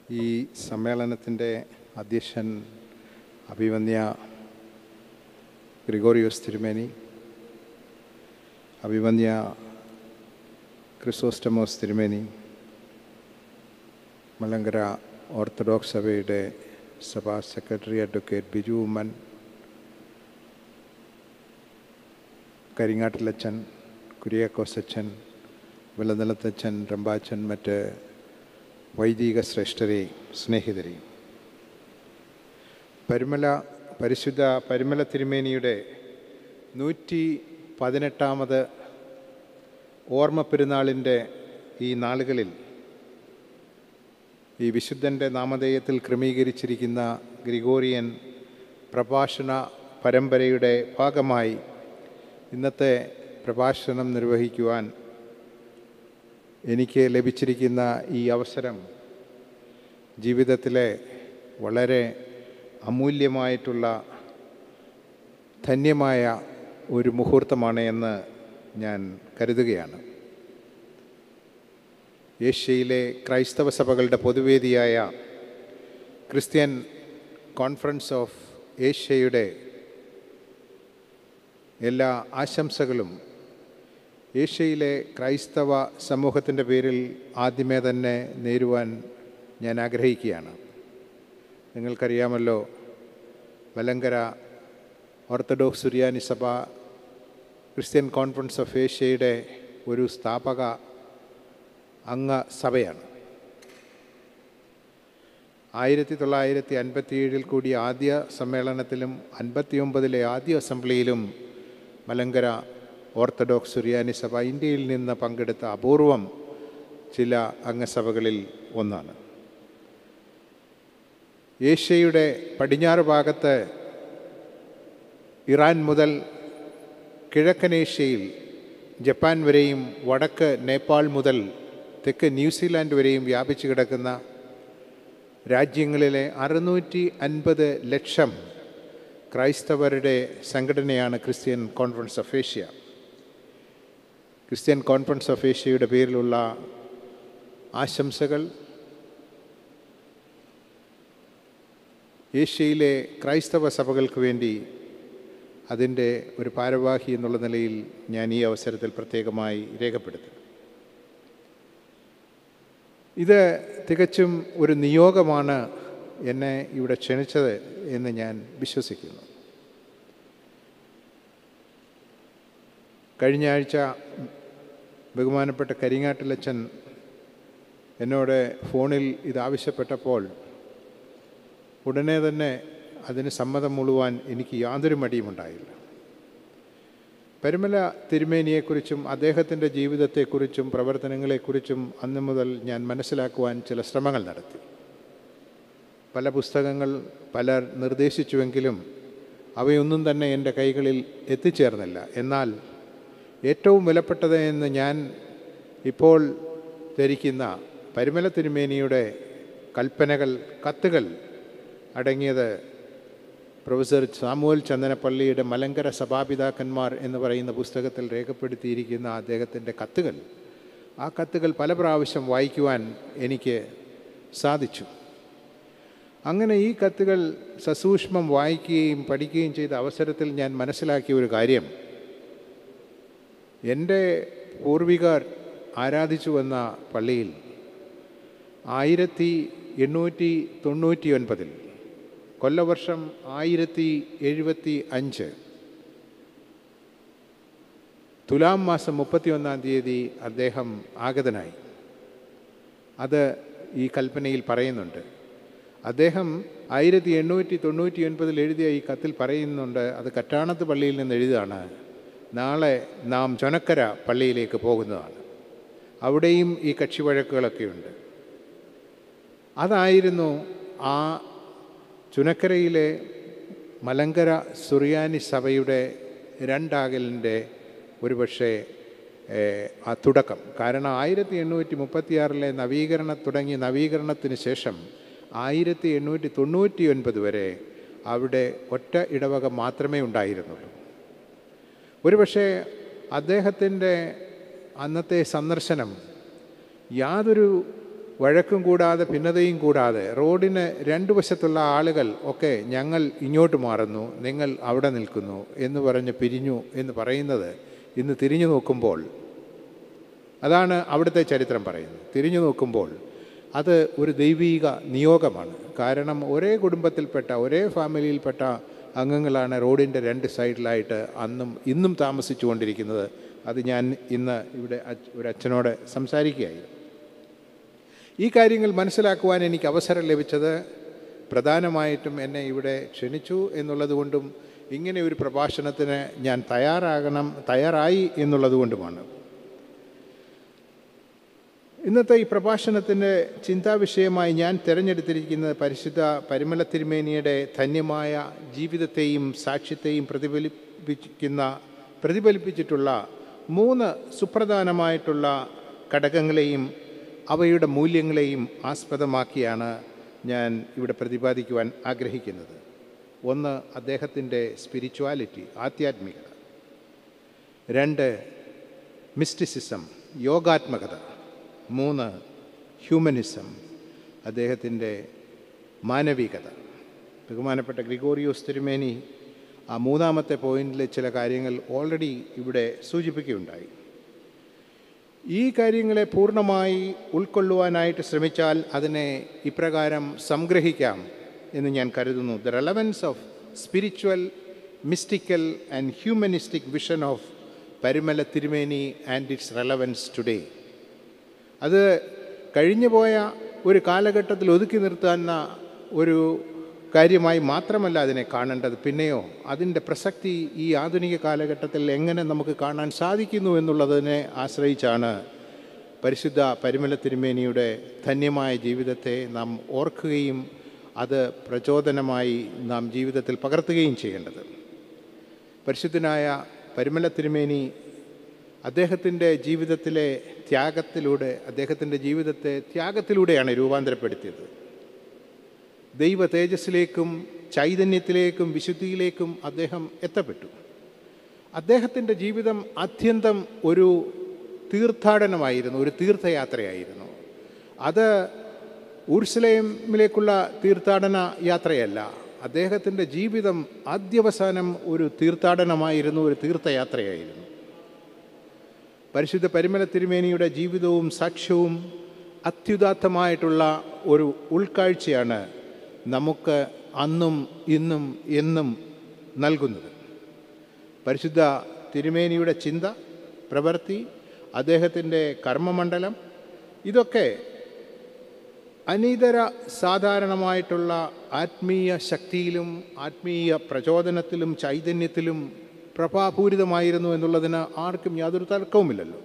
ഈ സമ്മേളനത്തിൻ്റെ അധ്യക്ഷൻ അഭിവന്യ ഗ്രിഗോറിയോസ് തിരുമേനി അഭിവന്യ ക്രിസോസ്റ്റമോസ് തിരുമേനി മലങ്കര ഓർത്തഡോക്സ് സഭയുടെ സഭാ സെക്രട്ടറി അഡ്വക്കേറ്റ് ബിജു ഉമ്മൻ കരിങ്ങാട്ടിലച്ചൻ കുര്യാക്കോസച്ചൻ വെള്ളനിലത്തച്ഛൻ റമ്പാച്ചൻ മറ്റ് വൈദിക ശ്രേഷ്ഠരെ സ്നേഹിതരെ പരിമല പരിശുദ്ധ പരിമല തിരുമേനിയുടെ നൂറ്റി പതിനെട്ടാമത് ഓർമ്മ പെരുന്നാളിൻ്റെ ഈ നാളുകളിൽ ഈ വിശുദ്ധൻ്റെ നാമധേയത്തിൽ ക്രമീകരിച്ചിരിക്കുന്ന ഗ്രിഗോറിയൻ പ്രഭാഷണ പരമ്പരയുടെ ഭാഗമായി ഇന്നത്തെ പ്രഭാഷണം നിർവഹിക്കുവാൻ എനിക്ക് ലഭിച്ചിരിക്കുന്ന ഈ അവസരം ജീവിതത്തിലെ വളരെ അമൂല്യമായിട്ടുള്ള ധന്യമായ ഒരു മുഹൂർത്തമാണ് എന്ന് ഞാൻ കരുതുകയാണ് ഏഷ്യയിലെ ക്രൈസ്തവ സഭകളുടെ പൊതുവേദിയായ ക്രിസ്ത്യൻ കോൺഫറൻസ് ഓഫ് ഏഷ്യയുടെ എല്ലാ ആശംസകളും ഏഷ്യയിലെ ക്രൈസ്തവ സമൂഹത്തിൻ്റെ പേരിൽ ആദ്യമേ തന്നെ നേരുവാൻ ഞാൻ ആഗ്രഹിക്കുകയാണ് നിങ്ങൾക്കറിയാമല്ലോ മലങ്കര ഓർത്തഡോക്സ് സുറിയാനി സഭ ക്രിസ്ത്യൻ കോൺഫറൻസ് ഓഫ് ഏഷ്യയുടെ ഒരു സ്ഥാപക അംഗ സഭയാണ് ആയിരത്തി തൊള്ളായിരത്തി അൻപത്തിയേഴിൽ കൂടിയ ആദ്യ സമ്മേളനത്തിലും അൻപത്തിയൊമ്പതിലെ ആദ്യ അസംബ്ലിയിലും മലങ്കര ഓർത്തഡോക്സ് സുറിയാനി സഭ ഇന്ത്യയിൽ നിന്ന് പങ്കെടുത്ത അപൂർവം ചില അംഗസഭകളിൽ ഒന്നാണ് ഏഷ്യയുടെ പടിഞ്ഞാറ് ഭാഗത്ത് ഇറാൻ മുതൽ കിഴക്കനേഷ്യയിൽ ജപ്പാൻ വരെയും വടക്ക് നേപ്പാൾ മുതൽ തെക്ക് ന്യൂസിലാൻഡ് വരെയും വ്യാപിച്ചു കിടക്കുന്ന രാജ്യങ്ങളിലെ അറുന്നൂറ്റി അൻപത് ലക്ഷം ക്രൈസ്തവരുടെ സംഘടനയാണ് Christian conference of Asia Christian conference of ഏഷ്യയുടെ പേരിലുള്ള ആശംസകൾ ഏഷ്യയിലെ ക്രൈസ്തവ സഭകൾക്ക് വേണ്ടി അതിൻ്റെ ഒരു ഭാരവാഹി എന്നുള്ള നിലയിൽ ഞാൻ ഈ അവസരത്തിൽ പ്രത്യേകമായി രേഖപ്പെടുത്തും ഇത് തികച്ചും ഒരു നിയോഗമാണ് എന്നെ ഇവിടെ ക്ഷണിച്ചത് എന്ന് ഞാൻ വിശ്വസിക്കുന്നു കഴിഞ്ഞ ആഴ്ച ബഹുമാനപ്പെട്ട കരിങ്ങാട്ടിലച്ചൻ എന്നോട് ഫോണിൽ ഇത് ആവശ്യപ്പെട്ടപ്പോൾ ഉടനെ തന്നെ അതിന് സമ്മതം മുഴുവാൻ എനിക്ക് യാതൊരു മടിയുമുണ്ടായില്ല പരിമല തിരുമേനിയെക്കുറിച്ചും അദ്ദേഹത്തിൻ്റെ ജീവിതത്തെക്കുറിച്ചും പ്രവർത്തനങ്ങളെക്കുറിച്ചും അന്നു മുതൽ ഞാൻ മനസ്സിലാക്കുവാൻ ചില ശ്രമങ്ങൾ നടത്തി പല പുസ്തകങ്ങൾ പലർ നിർദ്ദേശിച്ചുവെങ്കിലും അവയൊന്നും തന്നെ എൻ്റെ കൈകളിൽ എത്തിച്ചേർന്നില്ല എന്നാൽ ഏറ്റവും വിലപ്പെട്ടത് എന്ന് ഞാൻ ഇപ്പോൾ ധരിക്കുന്ന പരിമല തിരുമേനിയുടെ കൽപ്പനകൾ കത്തുകൾ അടങ്ങിയത് പ്രൊഫസർ സാമുവൽ ചന്ദനപ്പള്ളിയുടെ മലങ്കര സഭാപിതാക്കന്മാർ എന്ന് പറയുന്ന പുസ്തകത്തിൽ രേഖപ്പെടുത്തിയിരിക്കുന്ന അദ്ദേഹത്തിൻ്റെ കത്തുകൾ ആ കത്തുകൾ പല പ്രാവശ്യം വായിക്കുവാൻ എനിക്ക് സാധിച്ചു അങ്ങനെ ഈ കത്തുകൾ സസൂക്ഷ്മം വായിക്കുകയും പഠിക്കുകയും ചെയ്ത അവസരത്തിൽ ഞാൻ മനസ്സിലാക്കിയ ഒരു കാര്യം എൻ്റെ പൂർവികർ ആരാധിച്ചു വന്ന പള്ളിയിൽ ആയിരത്തി എണ്ണൂറ്റി തൊണ്ണൂറ്റി ഒൻപതിൽ കൊല്ലവർഷം ആയിരത്തി എഴുപത്തി അഞ്ച് തുലാം മാസം മുപ്പത്തി ഒന്നാം തീയതി അദ്ദേഹം ആഗതനായി അത് ഈ കൽപ്പനയിൽ പറയുന്നുണ്ട് അദ്ദേഹം ആയിരത്തി എണ്ണൂറ്റി തൊണ്ണൂറ്റി ഒൻപതിൽ എഴുതിയ ഈ കത്തിൽ പറയുന്നുണ്ട് അത് കറ്റാണത്ത് പള്ളിയിൽ നിന്ന് എഴുതുകയാണ് നാളെ നാം ചൊനക്കര പള്ളിയിലേക്ക് പോകുന്നതാണ് അവിടെയും ഈ കക്ഷി വഴക്കുകളൊക്കെയുണ്ട് അതായിരുന്നു ആ ചുനക്കരയിലെ മലങ്കര സുറിയാനി സഭയുടെ രണ്ടാകലിൻ്റെ ഒരുപക്ഷെ ആ തുടക്കം കാരണം ആയിരത്തി എണ്ണൂറ്റി മുപ്പത്തിയാറിലെ നവീകരണ തുടങ്ങിയ നവീകരണത്തിന് ശേഷം ആയിരത്തി എണ്ണൂറ്റി തൊണ്ണൂറ്റി ഒൻപത് വരെ അവിടെ ഒറ്റ ഇടവക മാത്രമേ ഉണ്ടായിരുന്നുള്ളൂ ഒരുപക്ഷെ അദ്ദേഹത്തിൻ്റെ അന്നത്തെ സന്ദർശനം യാതൊരു വഴക്കും കൂടാതെ ഭിന്നതയും കൂടാതെ റോഡിന് രണ്ട് വശത്തുള്ള ആളുകൾ ഒക്കെ ഞങ്ങൾ ഇങ്ങോട്ട് മാറുന്നു നിങ്ങൾ അവിടെ നിൽക്കുന്നു എന്ന് പറഞ്ഞ് പിരിഞ്ഞു എന്ന് പറയുന്നത് ഇന്ന് തിരിഞ്ഞു നോക്കുമ്പോൾ അതാണ് അവിടുത്തെ ചരിത്രം പറയുന്നത് തിരിഞ്ഞു നോക്കുമ്പോൾ അത് ഒരു ദൈവീക നിയോഗമാണ് കാരണം ഒരേ കുടുംബത്തിൽപ്പെട്ട ഒരേ ഫാമിലിയിൽപ്പെട്ട അംഗങ്ങളാണ് റോഡിൻ്റെ രണ്ട് സൈഡിലായിട്ട് അന്നും ഇന്നും താമസിച്ചു കൊണ്ടിരിക്കുന്നത് അത് ഞാൻ ഇന്ന് ഇവിടെ അച്- ഒരു അച്ഛനോട് സംസാരിക്കുകയായിരുന്നു ഈ കാര്യങ്ങൾ മനസ്സിലാക്കുവാൻ എനിക്ക് അവസരം ലഭിച്ചത് പ്രധാനമായിട്ടും എന്നെ ഇവിടെ ക്ഷണിച്ചു എന്നുള്ളതുകൊണ്ടും ഇങ്ങനെ ഒരു പ്രഭാഷണത്തിന് ഞാൻ തയ്യാറാകണം തയ്യാറായി എന്നുള്ളതുകൊണ്ടുമാണ് ഇന്നത്തെ ഈ പ്രഭാഷണത്തിൻ്റെ ചിന്താവിഷയമായി ഞാൻ തിരഞ്ഞെടുത്തിരിക്കുന്നത് പരിശുദ്ധ പരിമല തിരുമേനിയുടെ ധന്യമായ ജീവിതത്തെയും സാക്ഷ്യത്തെയും പ്രതിഫലിപ്പിക്കുന്ന പ്രതിഫലിപ്പിച്ചിട്ടുള്ള മൂന്ന് സുപ്രധാനമായിട്ടുള്ള ഘടകങ്ങളെയും അവയുടെ മൂല്യങ്ങളെയും ആസ്പദമാക്കിയാണ് ഞാൻ ഇവിടെ പ്രതിപാദിക്കുവാൻ ആഗ്രഹിക്കുന്നത് ഒന്ന് അദ്ദേഹത്തിൻ്റെ സ്പിരിച്വാലിറ്റി ആധ്യാത്മികത രണ്ട് മിസ്റ്റിസിസം യോഗാത്മകത മൂന്ന് ഹ്യൂമനിസം അദ്ദേഹത്തിൻ്റെ മാനവികത ബഹുമാനപ്പെട്ട ഗ്രിഗോറിയോസ് തിരുമേനി ആ മൂന്നാമത്തെ പോയിന്റിലെ ചില കാര്യങ്ങൾ ഓൾറെഡി ഇവിടെ സൂചിപ്പിക്കുകയുണ്ടായി ഈ കാര്യങ്ങളെ പൂർണ്ണമായി ഉൾക്കൊള്ളുവാനായിട്ട് ശ്രമിച്ചാൽ അതിനെ ഇപ്രകാരം സംഗ്രഹിക്കാം എന്ന് ഞാൻ കരുതുന്നു the relevance of spiritual mystical and humanistic vision of Parumala Thirumeni and its relevance today അത് കഴിഞ്ഞു പോയ ഒരു കാലഘട്ടത്തിൽ ഒതുക്കി നിർത്താവുന്ന ഒരു കാര്യമായി മാത്രമല്ല അതിനെ കാണേണ്ടത് പിന്നെയോ അതിൻ്റെ പ്രസക്തി ഈ ആധുനിക കാലഘട്ടത്തിൽ എങ്ങനെ നമുക്ക് കാണാൻ സാധിക്കുന്നു എന്നുള്ളതിനെ ആശ്രയിച്ചാണ് പരിശുദ്ധ പരിമല തിരുമേനിയുടെ ധന്യമായ ജീവിതത്തെ നാം ഓർക്കുകയും അത് പ്രചോദനമായി നാം ജീവിതത്തിൽ പകർത്തുകയും ചെയ്യേണ്ടത് പരിശുദ്ധനായ പരിമല തിരുമേനി അദ്ദേഹത്തിൻ്റെ ജീവിതത്തിലെ ത്യാഗത്തിലൂടെ അദ്ദേഹത്തിൻ്റെ ജീവിതത്തെ ത്യാഗത്തിലൂടെയാണ് രൂപാന്തരപ്പെടുത്തിയത് ദൈവ തേജസ്സിലേക്കും ചൈതന്യത്തിലേക്കും വിശുദ്ധിയിലേക്കും അദ്ദേഹം എത്തപ്പെട്ടു അദ്ദേഹത്തിൻ്റെ ജീവിതം അത്യന്തം ഒരു തീർത്ഥാടനമായിരുന്നു ഒരു തീർത്ഥയാത്രയായിരുന്നു അത് ഊർസലേമിലേക്കുള്ള തീർത്ഥാടന യാത്രയല്ല അദ്ദേഹത്തിൻ്റെ ജീവിതം ആദ്യവസാനം ഒരു തീർത്ഥാടനമായിരുന്നു ഒരു തീർത്ഥയാത്രയായിരുന്നു പരിശുദ്ധ പരിമല തിരുമേനിയുടെ ജീവിതവും സാക്ഷ്യവും അത്യുദാത്തമായിട്ടുള്ള ഒരു ഉൾക്കാഴ്ചയാണ് നമുക്ക് അന്നും ഇന്നും എന്നും നൽകുന്നത് പരിശുദ്ധ തിരുമേനിയുടെ ചിന്ത പ്രവൃത്തി അദ്ദേഹത്തിൻ്റെ കർമ്മമണ്ഡലം ഇതൊക്കെ അനിതര സാധാരണമായിട്ടുള്ള ആത്മീയ ശക്തിയിലും ആത്മീയ പ്രചോദനത്തിലും ചൈതന്യത്തിലും പ്രഭാപൂരിതമായിരുന്നു എന്നുള്ളതിന് ആർക്കും യാതൊരു തർക്കവുമില്ലല്ലോ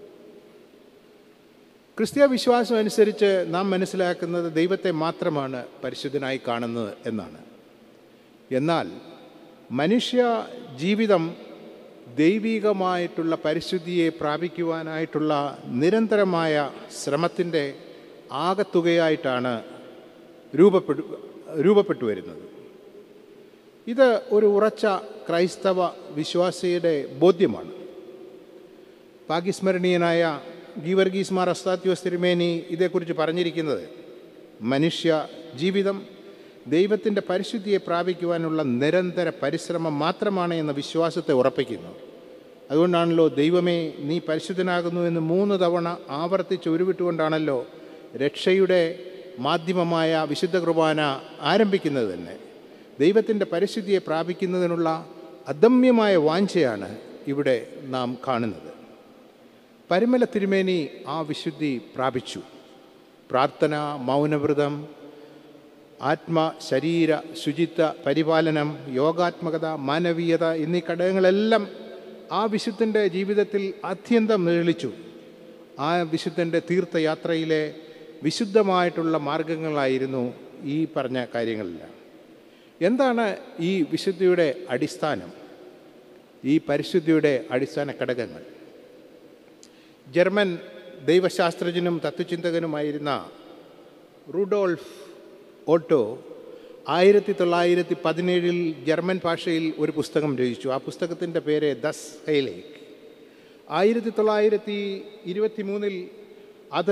ക്രിസ്തീയ വിശ്വാസം അനുസരിച്ച് നാം മനസ്സിലാക്കുന്നത് ദൈവത്തെ മാത്രമാണ് പരിശുദ്ധനായി കാണുന്നത് എന്നാണ് എന്നാൽ മനുഷ്യ ജീവിതം ദൈവികമായിട്ടുള്ള പരിശുദ്ധിയെ പ്രാപിക്കുവാനായിട്ടുള്ള നിരന്തരമായ ശ്രമത്തിൻ്റെ ആകത്തുകയായിട്ടാണ് രൂപപ്പെട്ടു രൂപപ്പെട്ടു വരുന്നത് ഇത് ഒരു ഉറച്ച ക്രൈസ്തവ വിശ്വാസിയുടെ ബോധ്യമാണ് പാകിസ്മരണീയനായ ഗീവർഗീസ് മാർ അസ്താത്യോസ് തിരുമേനി ഇതേക്കുറിച്ച് പറഞ്ഞിരിക്കുന്നത് മനുഷ്യ ജീവിതം ദൈവത്തിൻ്റെ പരിശുദ്ധിയെ പ്രാപിക്കുവാനുള്ള നിരന്തര പരിശ്രമം മാത്രമാണ് എന്ന വിശ്വാസത്തെ ഉറപ്പിക്കുന്നു അതുകൊണ്ടാണല്ലോ ദൈവമേ നീ പരിശുദ്ധനാകുന്നു എന്ന് മൂന്ന് തവണ ആവർത്തിച്ച് ഉരുവിട്ടുകൊണ്ടാണല്ലോ രക്ഷയുടെ മാധ്യമമായ വിശുദ്ധ കുർബാന ആരംഭിക്കുന്നത് തന്നെ ദൈവത്തിൻ്റെ പരിശുദ്ധിയെ പ്രാപിക്കുന്നതിനുള്ള അദമ്യമായ വാഞ്ചയാണ് ഇവിടെ നാം കാണുന്നത് പരിമല തിരുമേനി ആ വിശുദ്ധി പ്രാപിച്ചു പ്രാർത്ഥന മൗനവ്രതം ആത്മ ശരീര ശുചിത്വ പരിപാലനം യോഗാത്മകത മാനവീയത എന്നീ ഘടകങ്ങളെല്ലാം ആ വിശുദ്ധൻ്റെ ജീവിതത്തിൽ അത്യന്തം നിഴലിച്ചു ആ വിശുദ്ധൻ്റെ തീർത്ഥയാത്രയിലെ വിശുദ്ധമായിട്ടുള്ള മാർഗങ്ങളായിരുന്നു ഈ പറഞ്ഞ കാര്യങ്ങളെല്ലാം എന്താണ് ഈ വിശുദ്ധിയുടെ അടിസ്ഥാനം ഈ പരിശുദ്ധിയുടെ അടിസ്ഥാന ഘടകങ്ങൾ ജർമ്മൻ ദൈവശാസ്ത്രജ്ഞനും തത്വചിന്തകനുമായിരുന്ന റുഡോൾഫ് ഓട്ടോ ആയിരത്തി തൊള്ളായിരത്തി പതിനേഴിൽ ജർമ്മൻ ഭാഷയിൽ ഒരു പുസ്തകം രചിച്ചു ആ പുസ്തകത്തിൻ്റെ പേര് ദസ് ഹൈലേക്ക് ആയിരത്തി തൊള്ളായിരത്തി ഇരുപത്തി മൂന്നിൽ അത്